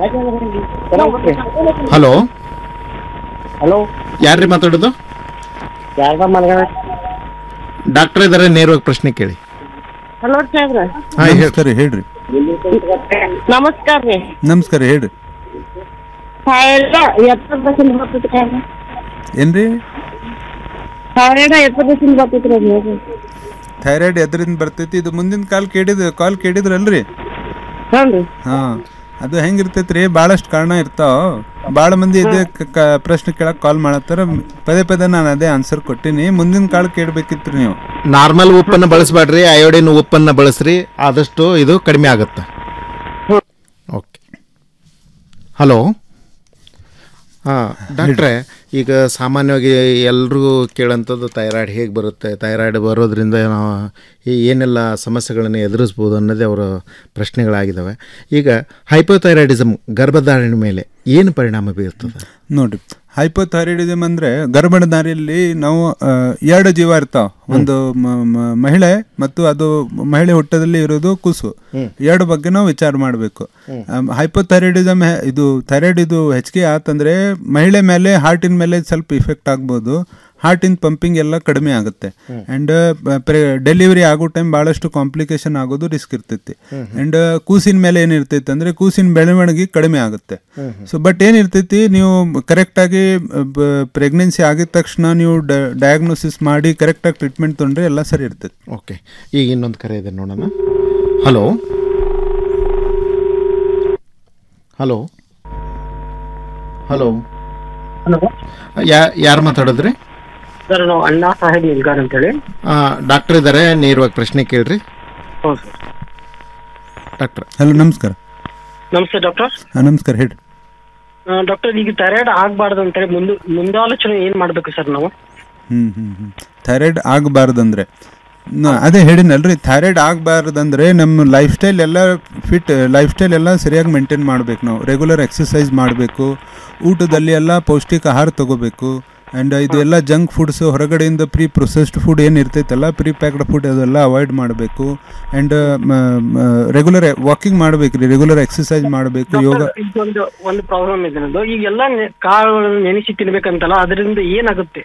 ಹಲೋ ಹಲೋ ಯಾರ್ರಿ ಮಾತಾಡೋದು ಯಾರ್ದ ಮನೆಗಳ ಡಾಕ್ಟರ್ ಇದ್ದಾರೆ ನೇರವಾಗಿ ಪ್ರಶ್ನೆ ಕೇಳಿ ಹಲೋ ಸಾಹೇಬ್ರ ಹಾ, ಹೇಳ್- ನಮಸ್ಕಾರ ಹೇಳ್ರಿ ನಮಸ್ಕಾರ ರೀ ನಮಸ್ಕಾರ ಹೇಳ್ರಿ ಥೈರಾಯ್ಡ್ ಎಪ್ಪತ್ತು ಪರ್ಸೆಂಟ್ ಬರ್ತೈತ್ರಿ ಏನ್ರಿ ಥೈರಾಯ್ಡ್ ಎಪ್ಪತ್ತು ಪರ್ಸೆಂಟ್ ಬರ್ತೈತ್ರಿ ಅದು ಥೈರಾಯ್ಡ್ ಎದರಿಂದ ಬರ್ತೈತಿ ಇದು ಮುಂದಿನ ಕಾಲ್ ಕೇಳಿದ ಕಾಲ್ ಕೇಳಿದ್ರಲ್ರಿ ಹ್ಞೂ ಹಾ ಅದು ಹೆಂಗಿರ್ತೈತ್ರಿ ಭಾಳಷ್ಟು ಕಾರಣ ಇರ್ತಾವ ಭಾಳ ಮಂದಿ ಇದೇ ಕ- ಕ- ಪ್ರಶ್ನೆ ಕೇಳಕ್ ಕಾಲ್ ಮಾಡತ್ತಾರ ಪದೇ ಪದೇ ನಾನು ಅದೇ ಆನ್ಸರ್ ಕೊಟ್ಟಿನಿ ಮುಂದಿನ ಕಾಲ್ ಕೇಳಬೇಕಿತ್ತು ನೀವು ನಾರ್ಮಲ್ ಉಪ್ಪನ್ನು ಬಳಸಬೇಡ್ರಿ ಅಯೋಡಿನ್ ಉಪ್ಪನ್ನು ಬಳಸ್ರಿ ಆದಷ್ಟು ಇದು ಕಡಿಮೆ ಆಗುತ್ತೆ ಓಕೆ ಹಲೋ ಹಾಂ ಡಾಕ್ಟ್ರೆ ಈಗ ಸಾಮಾನ್ಯವಾಗಿ ಎಲ್ರಿಗೂ ಕೇಳೋಂಥದ್ದು ಥೈರಾಯ್ಡ್ ಹೇಗೆ ಬರುತ್ತೆ ಥೈರಾಯ್ಡ್ ಬರೋದ್ರಿಂದ ನಾವು ಈ ಏನೆಲ್ಲ ಸಮಸ್ಯೆಗಳನ್ನು ಎದುರಿಸ್ಬೋದು ಅನ್ನೋದೇ ಅವರ ಪ್ರಶ್ನೆಗಳಾಗಿದ್ದಾವೆ ಈಗ ಹೈಪೋಥೈರಾಯ್ಡಿಸಮ್ ಗರ್ಭಧಾರಣೆ ಮೇಲೆ ಏನು ಪರಿಣಾಮ ಬೀರ್ತದೆ ನೋಡಿ ಹೈಪೋಥೈರಾಯ್ಡಿಸಮ್ ಅಂದ್ರೆ ಗರ್ಭಧಾರಿಯಲ್ಲಿ ನಾವು ಆ, ಎರಡು ಜೀವ ಇರ್ತಾವ ಒಂದು ಮ- ಮ- ಮಹಿಳೆ ಮತ್ತು ಅದು ಮಹಿಳೆ ಹುಟ್ಟದಲ್ಲಿ ಇರೋದು ಕೂಸು ಎರಡು ಬಗ್ಗೆ ನಾವು ವಿಚಾರ ಮಾಡಬೇಕು ಹೈಪೋಥೈರಾಯ್ಡಿಸಮ್ ಇದು ಥೈರಾಯ್ಡ್ ಇದು ಹೆಚ್ಚಿಗೆ ಆತಂದ್ರೆ ಮಹಿಳೆ ಮೇಲೆ ಹಾರ್ಟಿನ ಮೇಲೆ ಸ್ವಲ್ಪ ಇಫೆಕ್ಟ್ ಆಗ್ಬೋದು ಹಾರ್ಟಿನ ಪಂಪಿಂಗ್ ಎಲ್ಲ ಕಡಿಮೆ ಆಗುತ್ತೆ ಅಂಡ್ ಡೆಲಿವರಿ ಆಗೋ ಟೈಮ್ ಬಹಳಷ್ಟು ಕಾಂಪ್ಲಿಕೇಶನ್ ಆಗೋದು ರಿಸ್ಕ್ ಇರ್ತೈತಿ ಅಂಡ್ ಕೂಸಿನ ಮೇಲೆ ಏನಿರ್ತೈತಿ ಅಂದ್ರೆ ಕೂಸಿನ ಬೆಳವಣಿಗೆ ಕಡಿಮೆ ಆಗುತ್ತೆ ಸೊ ಬಟ್ ಏನಿರ್ತೈತಿ ನೀವು ಕರೆಕ್ಟಾಗಿ ಪ್ರೆಗ್ನೆನ್ಸಿ ಆಗಿದ ತಕ್ಷಣ ನೀವು ಡಯಾಗ್ನೋಸಿಸ್ ಮಾಡಿ ಕರೆಕ್ಟಾಗಿ ಟ್ರೀಟ್ಮೆಂಟ್ ತೊಗೊಂಡ್ರೆ ಎಲ್ಲ ಸರಿ ಇರ್ತೈತಿ ಓಕೆ ಈಗ ಇನ್ನೊಂದು ಕರೆ ಇದೆ ನೋಡೋಣ ಹಲೋ ಹಲೋ ಹಲೋ ಯಾ ಯಾರು ಮಾತಾಡಿದ್ರಿ ಸರ್ ನಾವು ಅಣ್ಣಾ ಸಾಹೇಬ್ ನಿಲ್ಗಾರ್ ಅಂತೇಳಿ ಡಾಕ್ಟರ್ ಇದ್ದಾರೆ ನೇರವಾಗಿ ಪ್ರಶ್ನೆ ಕೇಳ್ರಿ ಹ್ಞೂ ಸರ್ ಡಾಕ್ಟರ್ ಹಲೋ ನಮಸ್ಕಾರ ನಮಸ್ತೆ ಡಾಕ್ಟರ್ ಹಾಂ ನಮಸ್ಕಾರ ಹೇಳಿ ಡಾಕ್ಟರ್ ಈಗ ಥೈರಾಯ್ಡ್ ಆಗ್ಬಾರ್ದು ಅಂತೇಳಿ ಮುಂದೆ ಮುಂದಾಲೋಚನೆ ಏನ್ ಮಾಡ್ಬೇಕು ಸರ್ ನಾವು ಹ್ಮ್ ಹ್ಮ್ ಹ್ಮ್ ಥೈರಾಯ್ಡ್ ಆಗಬಾರ್ದಂದ್ರೆ ಅದೇ ಹೇಳಿನಲ್ರಿ ಥೈರಾಯ್ಡ್ ಆಗಬಾರ್ದಂದ್ರೆ ನಮ್ಮ ಲೈಫ್ ಸ್ಟೈಲ್ ಎಲ್ಲ ಫಿಟ್ ಲೈಫ್ ಸ್ಟೈಲ್ ಎಲ್ಲ ಸರಿಯಾಗಿ ಮೇಂಟೈನ್ ಮಾಡ್ಬೇಕು ನಾವು ರೆಗ್ಯುಲರ್ ಎಕ್ಸಸೈಸ್ ಮಾಡಬೇಕು ಊಟದಲ್ಲಿ ಎಲ್ಲ ಪೌಷ್ಟಿಕ ಆಹಾರ ತಗೋಬೇಕು ಆ್ಯಂಡ್ ಇದು ಎಲ್ಲ ಜಂಕ್ ಫುಡ್ಸ್ ಹೊರಗಡೆಯಿಂದ ಪ್ರೀ ಪ್ರೊಸೆಸ್ಡ್ ಫುಡ್ ಏನು ಇರ್ತೈತಲ್ಲ ಪ್ರೀ ಪ್ಯಾಕ್ಡ್ ಫುಡ್ ಅದೆಲ್ಲ ಅವಾಯ್ಡ್ ಮಾಡಬೇಕು ಆ್ಯಂಡ್ ರೆಗ್ಯುಲರ್ ವಾಕಿಂಗ್ ಮಾಡಬೇಕು ರೀ ರೆಗ್ಯುಲರ್ ಎಕ್ಸಸೈಸ್ ಮಾಡಬೇಕು ಯೋಗ ಡಾಕ್ಟರ್ ಇದೊಂದು ಒಂದು ಪ್ರಾಬ್ಲಮ್ ಇದೆ ನನ್ನದು ಈಗ ಎಲ್ಲ ನೆ- ಕಾಳುಗಳನ್ನು ನೆನೆಸಿ ತಿನ್ಬೇಕಂತಲ್ಲ ಅದರಿಂದ ಏನಾಗುತ್ತೆ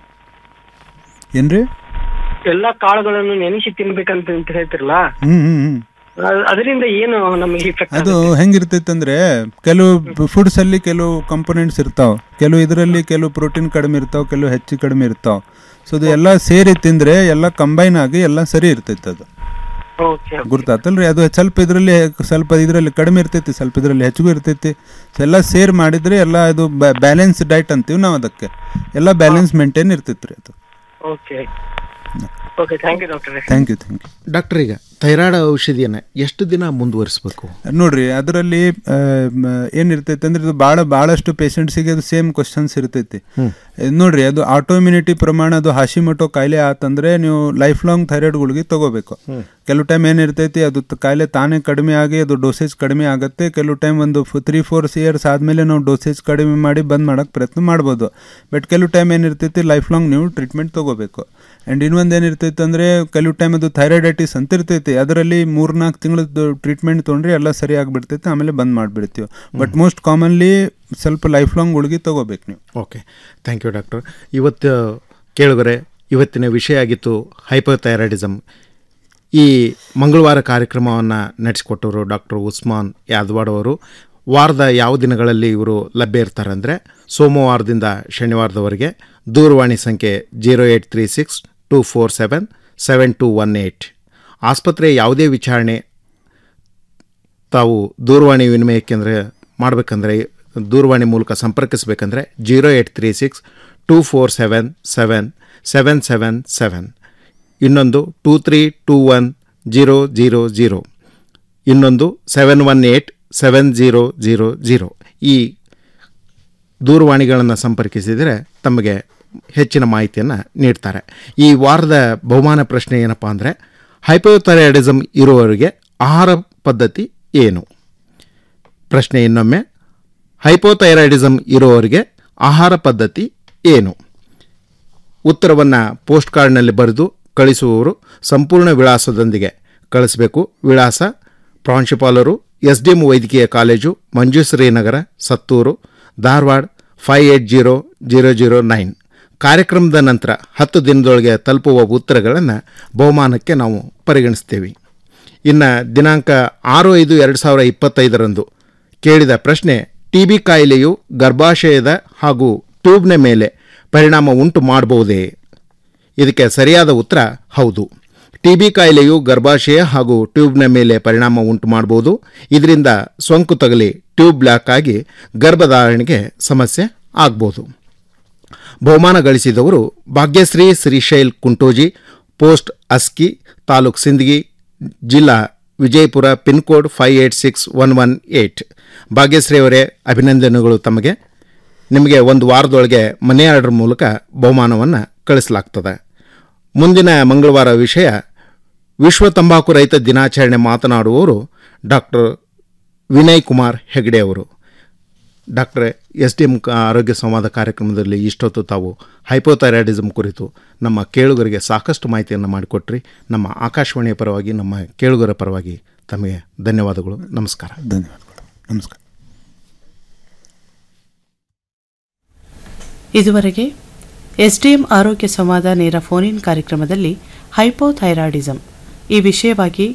ಏನ್ರಿ ಎಲ್ಲಾ ಕಾಳುಗಳನ್ನು ನೆನೆಸಿ ತಿನ್ಬೇಕಂತ ಅಂತ ಹೇಳ್ತಿರಲ್ಲ ಹ್ಮ್ ಹ್ಮ್ ಹ್ಮ್ ಅ- ಅದರಿಂದ ಏನು ನಮಗೆ ಇಫೆಕ್ಟ್ ಅದು ಹೆಂಗಿರ್ತೈತೆ ಅಂದ್ರೆ ಕೆಲವು ಫುಡ್ಸ್ ಅಲ್ಲಿ ಕೆಲವು ಕಂಪೋನೆಂಟ್ಸ್ ಇರ್ತಾವ ಕೆಲವು ಇದರಲ್ಲಿ ಕೆಲವು ಪ್ರೋಟೀನ್ ಕಡಿಮೆ ಇರ್ತಾವ ಕೆಲವು ಹೆಚ್ಚು ಕಡಿಮೆ ಇರ್ತಾವ ಸೊ ಅದು ಎಲ್ಲ ಸೇರಿ ತಿಂದ್ರೆ ಎಲ್ಲ ಕಂಬೈನ್ ಆಗಿ ಎಲ್ಲ ಸರಿ ಇರ್ತೈತೆ ಅದು ಓಕೆ ಗುರ್ತಾತಲ್ರಿ ಅದು ಸ್ವಲ್ಪ ಇದರಲ್ಲಿ ಸ್ವಲ್ಪ ಇದರಲ್ಲಿ ಕಡಿಮೆ ಇರ್ತೈತಿ ಸ್ವಲ್ಪ ಇದರಲ್ಲಿ ಹೆಚ್ಚಿಗೂ ಇರ್ತೈತಿ ಸೊ ಎಲ್ಲ ಸೇರ್ ಮಾಡಿದ್ರೆ ಎಲ್ಲ ಇದು ಬ್ಯಾಲೆನ್ಸ್ ಡೈಟ್ ಅಂತೀವಿ ನಾವು ಅದಕ್ಕೆ ಎಲ್ಲ ಬ್ಯಾಲೆನ್ಸ್ ಮೇಂಟೈನ್ ಇರ್ತೈತಿ ರೀ ಅದು okay okay thank you doctor thank you thank you doctor ಈಗ ಥೈರಾಯ್ಡ್ ಔಷಧಿಯನ್ನು ಎಷ್ಟು ದಿನ ಮುಂದುವರಿಸಬೇಕು ನೋಡ್ರಿ ಅದರಲ್ಲಿ ಏನಿರ್ತೈತೆ ಅಂದ್ರೆ ಇದು ಭಾಳ ಭಾಳಷ್ಟು ಪೇಷಂಟ್ಸಿಗೆ ಅದು ಸೇಮ್ ಕ್ವಶನ್ಸ್ ಇರ್ತೈತಿ ಹ್ಮ್. ಇದ್ ನೋಡ್ರಿ ಅದು ಆಟೋಮ್ಯುನಿಟಿ ಪ್ರಮಾಣ ಅದು ಹಾಶಿಮಟೋ ಕಾಯಿಲೆ ಆತಂದ್ರೆ ನೀವು ಲೈಫ್ ಲಾಂಗ್ ಥೈರಾಯ್ಡ್ ಗುಳಿಗೆ ತಗೋಬೇಕು ಹ್ಮ್. ಕೆಲವು ಟೈಮ್ ಏನಿರ್ತೈತಿ ಅದು ತ- ಕಾಯಿಲೆ ತಾನೇ ಕಡಿಮೆ ಆಗಿ ಅದು ಡೋಸೇಜ್ ಕಡಿಮೆ ಆಗುತ್ತೆ ಕೆಲವು ಟೈಮ್ ಒಂದು ತ್ರೀ ಫೋರ್ ಇಯರ್ಸ್ ಆದಮೇಲೆ ನಾವು ಡೋಸೇಜ್ ಕಡಿಮೆ ಮಾಡಿ ಬಂದ್ ಮಾಡಕ್ಕೆ ಪ್ರಯತ್ನ ಮಾಡ್ಬೋದು ಬಟ್ ಕೆಲವು ಟೈಮ್ ಏನಿರ್ತೈತಿ ಲೈಫ್ ಲಾಂಗ್ ನೀವು ಟ್ರೀಟ್ಮೆಂಟ್ ತಗೋಬೇಕು ಆ್ಯಂಡ್ ಇನ್ನೊಂದು ಏನಿರ್ತೈತೆ ಅಂದರೆ ಕೆಲವು ಟೈಮ್ ಅದು ಥೈರಾಯ್ಡೈಟಿಸ್ ಅಂತ ಇರ್ತೈತಿ ಅದರಲ್ಲಿ ಮೂರ್ನಾಲ್ಕು ತಿಂಗಳದ್ದು ಟ್ರೀಟ್ಮೆಂಟ್ ತೊಗೊಂಡ್ರೆ ಎಲ್ಲ ಸರಿ ಆಗಿಬಿಡ್ತೈತೆ ಆಮೇಲೆ ಬಂದ್ ಮಾಡಿಬಿಡ್ತೀವಿ ಬಟ್ ಮೋಸ್ಟ್ ಕಾಮನ್ಲಿ ಸ್ವಲ್ಪ ಲೈಫ್ ಲಾಂಗ್ ಗುಳಿಗೆ ತಗೋಬೇಕು ನೀವು ಓಕೆ ಥ್ಯಾಂಕ್ ಯು ಡಾಕ್ಟರ್ ಇವತ್ತು ಕೇಳುಗರೆ ಇವತ್ತಿನ ವಿಷಯ ಆಗಿತ್ತು ಹೈಪೋಥೈರಾಯ್ಡಿಸಮ್ ಈ ಮಂಗಳವಾರ ಕಾರ್ಯಕ್ರಮವನ್ನು ನಡೆಸಿಕೊಟ್ಟವರು ಡಾಕ್ಟರ್ ಉಸ್ಮಾನ್ ಯಾದವಾಡ್ ಅವರು ವಾರದ ಯಾವ ದಿನಗಳಲ್ಲಿ ಇವರು ಲಭ್ಯ ಇರ್ತಾರೆ ಅಂದರೆ ಸೋಮವಾರದಿಂದ ಶನಿವಾರದವರೆಗೆ ದೂರವಾಣಿ ಸಂಖ್ಯೆ zero eight three six two four seven seven two one eight ಆಸ್ಪತ್ರೆ ಯಾವುದೇ ವಿಚಾರಣೆ ತಾವು ದೂರವಾಣಿ ವಿನಿಮಯ ಕೇಂದ್ರ ಮಾಡಬೇಕಂದ್ರೆ ದೂರವಾಣಿ ಮೂಲಕ ಸಂಪರ್ಕಿಸಬೇಕಂದ್ರೆ zero eight three six two four seven seven seven seven seven ಇನ್ನೊಂದು two three two one zero zero zero ಇನ್ನೊಂದು seven one eight seven zero zero zero ಈ ದೂರವಾಣಿಗಳನ್ನು ಸಂಪರ್ಕಿಸಿದರೆ ತಮಗೆ ಹೆಚ್ಚಿನ ಮಾಹಿತಿಯನ್ನು ನೀಡ್ತಾರೆ ಈ ವಾರದ ಬಹುಮಾನ ಪ್ರಶ್ನೆ ಏನಪ್ಪ ಅಂದರೆ ಹೈಪೋಥೈರಾಯ್ಡಿಸಮ್ ಇರುವವರಿಗೆ ಆಹಾರ ಪದ್ಧತಿ ಏನು ಪ್ರಶ್ನೆ ಇನ್ನೊಮ್ಮೆ ಹೈಪೋಥೈರಾಯ್ಡಿಸಮ್ ಇರುವವರಿಗೆ ಆಹಾರ ಪದ್ಧತಿ ಏನು ಉತ್ತರವನ್ನು ಪೋಸ್ಟ್ ಕಾರ್ಡ್ನಲ್ಲಿ ಬರೆದು ಕಳಿಸುವವರು ಸಂಪೂರ್ಣ ವಿಳಾಸದೊಂದಿಗೆ ಕಳಿಸಬೇಕು ವಿಳಾಸ ಪ್ರಾಂಶುಪಾಲರು ಎಸ್ ಡಿ ಎಂ ವೈದ್ಯಕೀಯ college Manjushree Nagar Sattur Dharwad five eight zero zero zero nine ಕಾರ್ಯಕ್ರಮದ ನಂತರ ಹತ್ತು ದಿನದೊಳಗೆ ತಲುಪುವ ಉತ್ತರಗಳನ್ನು ಬಹುಮಾನಕ್ಕೆ ನಾವು ಪರಿಗಣಿಸ್ತೀವಿ ಇನ್ನು ದಿನಾಂಕ ಆರು ಐದು ಎರಡು ಸಾವಿರ ಇಪ್ಪತ್ತೈದರಂದು ಕೇಳಿದ ಪ್ರಶ್ನೆ ಟಿ ಬಿ ಕಾಯಿಲೆಯು ಗರ್ಭಾಶಯದ ಹಾಗೂ ಟ್ಯೂಬ್ನ ಮೇಲೆ ಪರಿಣಾಮ ಉಂಟು ಮಾಡಬಹುದೇ ಇದಕ್ಕೆ ಸರಿಯಾದ ಉತ್ತರ ಹೌದು ಟಿ ಬಿ ಕಾಯಿಲೆಯು ಗರ್ಭಾಶಯ ಹಾಗೂ ಟ್ಯೂಬ್ನ ಮೇಲೆ ಪರಿಣಾಮ ಉಂಟು ಮಾಡಬಹುದು ಇದರಿಂದ ಸೋಂಕು ತಗಲಿ ಟ್ಯೂಬ್ ಬ್ಲಾಕ್ ಆಗಿ ಗರ್ಭಧಾರಣೆಗೆ ಸಮಸ್ಯೆ ಆಗ್ಬೋದು ಬಹುಮಾನ ಗಳಿಸಿದವರು ಭಾಗ್ಯಶ್ರೀ ಶ್ರೀಶೈಲ್ ಕುಂಟೋಜಿ ಪೋಸ್ಟ್ ಅಸ್ಕಿ ತಾಲೂಕ್ ಸಿಂದಗಿ ಜಿಲ್ಲಾ Vijayapura pin code five eight six one one eight Bhagyashree ಅವರೇ ಅಭಿನಂದನೆಗಳು ತಮಗೆ ನಿಮಗೆ ಒಂದು ವಾರದೊಳಗೆ ಮನೆ ಆರ್ಡರ್ ಮೂಲಕ ಬಹುಮಾನವನ್ನು ಕಳಿಸಲಾಗ್ತದೆ ಮುಂದಿನ ಮಂಗಳವಾರ ವಿಷಯ ವಿಶ್ವ ತಂಬಾಕು ರಹಿತ ದಿನಾಚರಣೆ ಮಾತನಾಡುವವರು ಡಾಕ್ಟರ್ ವಿನಯ್ ಕುಮಾರ್ ಹೆಗಡೆ ಅವರು ಡಾಕ್ಟರ್ ಎಸ್ ಡಿ ಎಂ ಆರೋಗ್ಯ ಸಂವಾದ ಕಾರ್ಯಕ್ರಮದಲ್ಲಿ ಇಷ್ಟೊತ್ತು ತಾವು ಹೈಪೋಥೈರಾಯ್ಡಿಸಮ್ ಕುರಿತು ನಮ್ಮ ಕೇಳುಗರಿಗೆ ಸಾಕಷ್ಟು ಮಾಹಿತಿಯನ್ನು ಮಾಡಿಕೊಟ್ರಿ ನಮ್ಮ ಆಕಾಶವಾಣಿಯ ಪರವಾಗಿ ನಮ್ಮ ಕೇಳುಗರ ಪರವಾಗಿ ತಮಗೆ ಧನ್ಯವಾದಗಳು ನಮಸ್ಕಾರ ಧನ್ಯವಾದಗಳು ನಮಸ್ಕಾರ ಇದುವರೆಗೆ ಎಸ್ಡಿಎಂ ಆರೋಗ್ಯ ಸಂವಾದ ನೇರ ಫೋನ್ ಇನ್ ಕಾರ್ಯಕ್ರಮದಲ್ಲಿ ಹೈಪೋಥೈರಾಯ್ಡಿಸಂ ಈ ವಿಷಯವಾಗಿ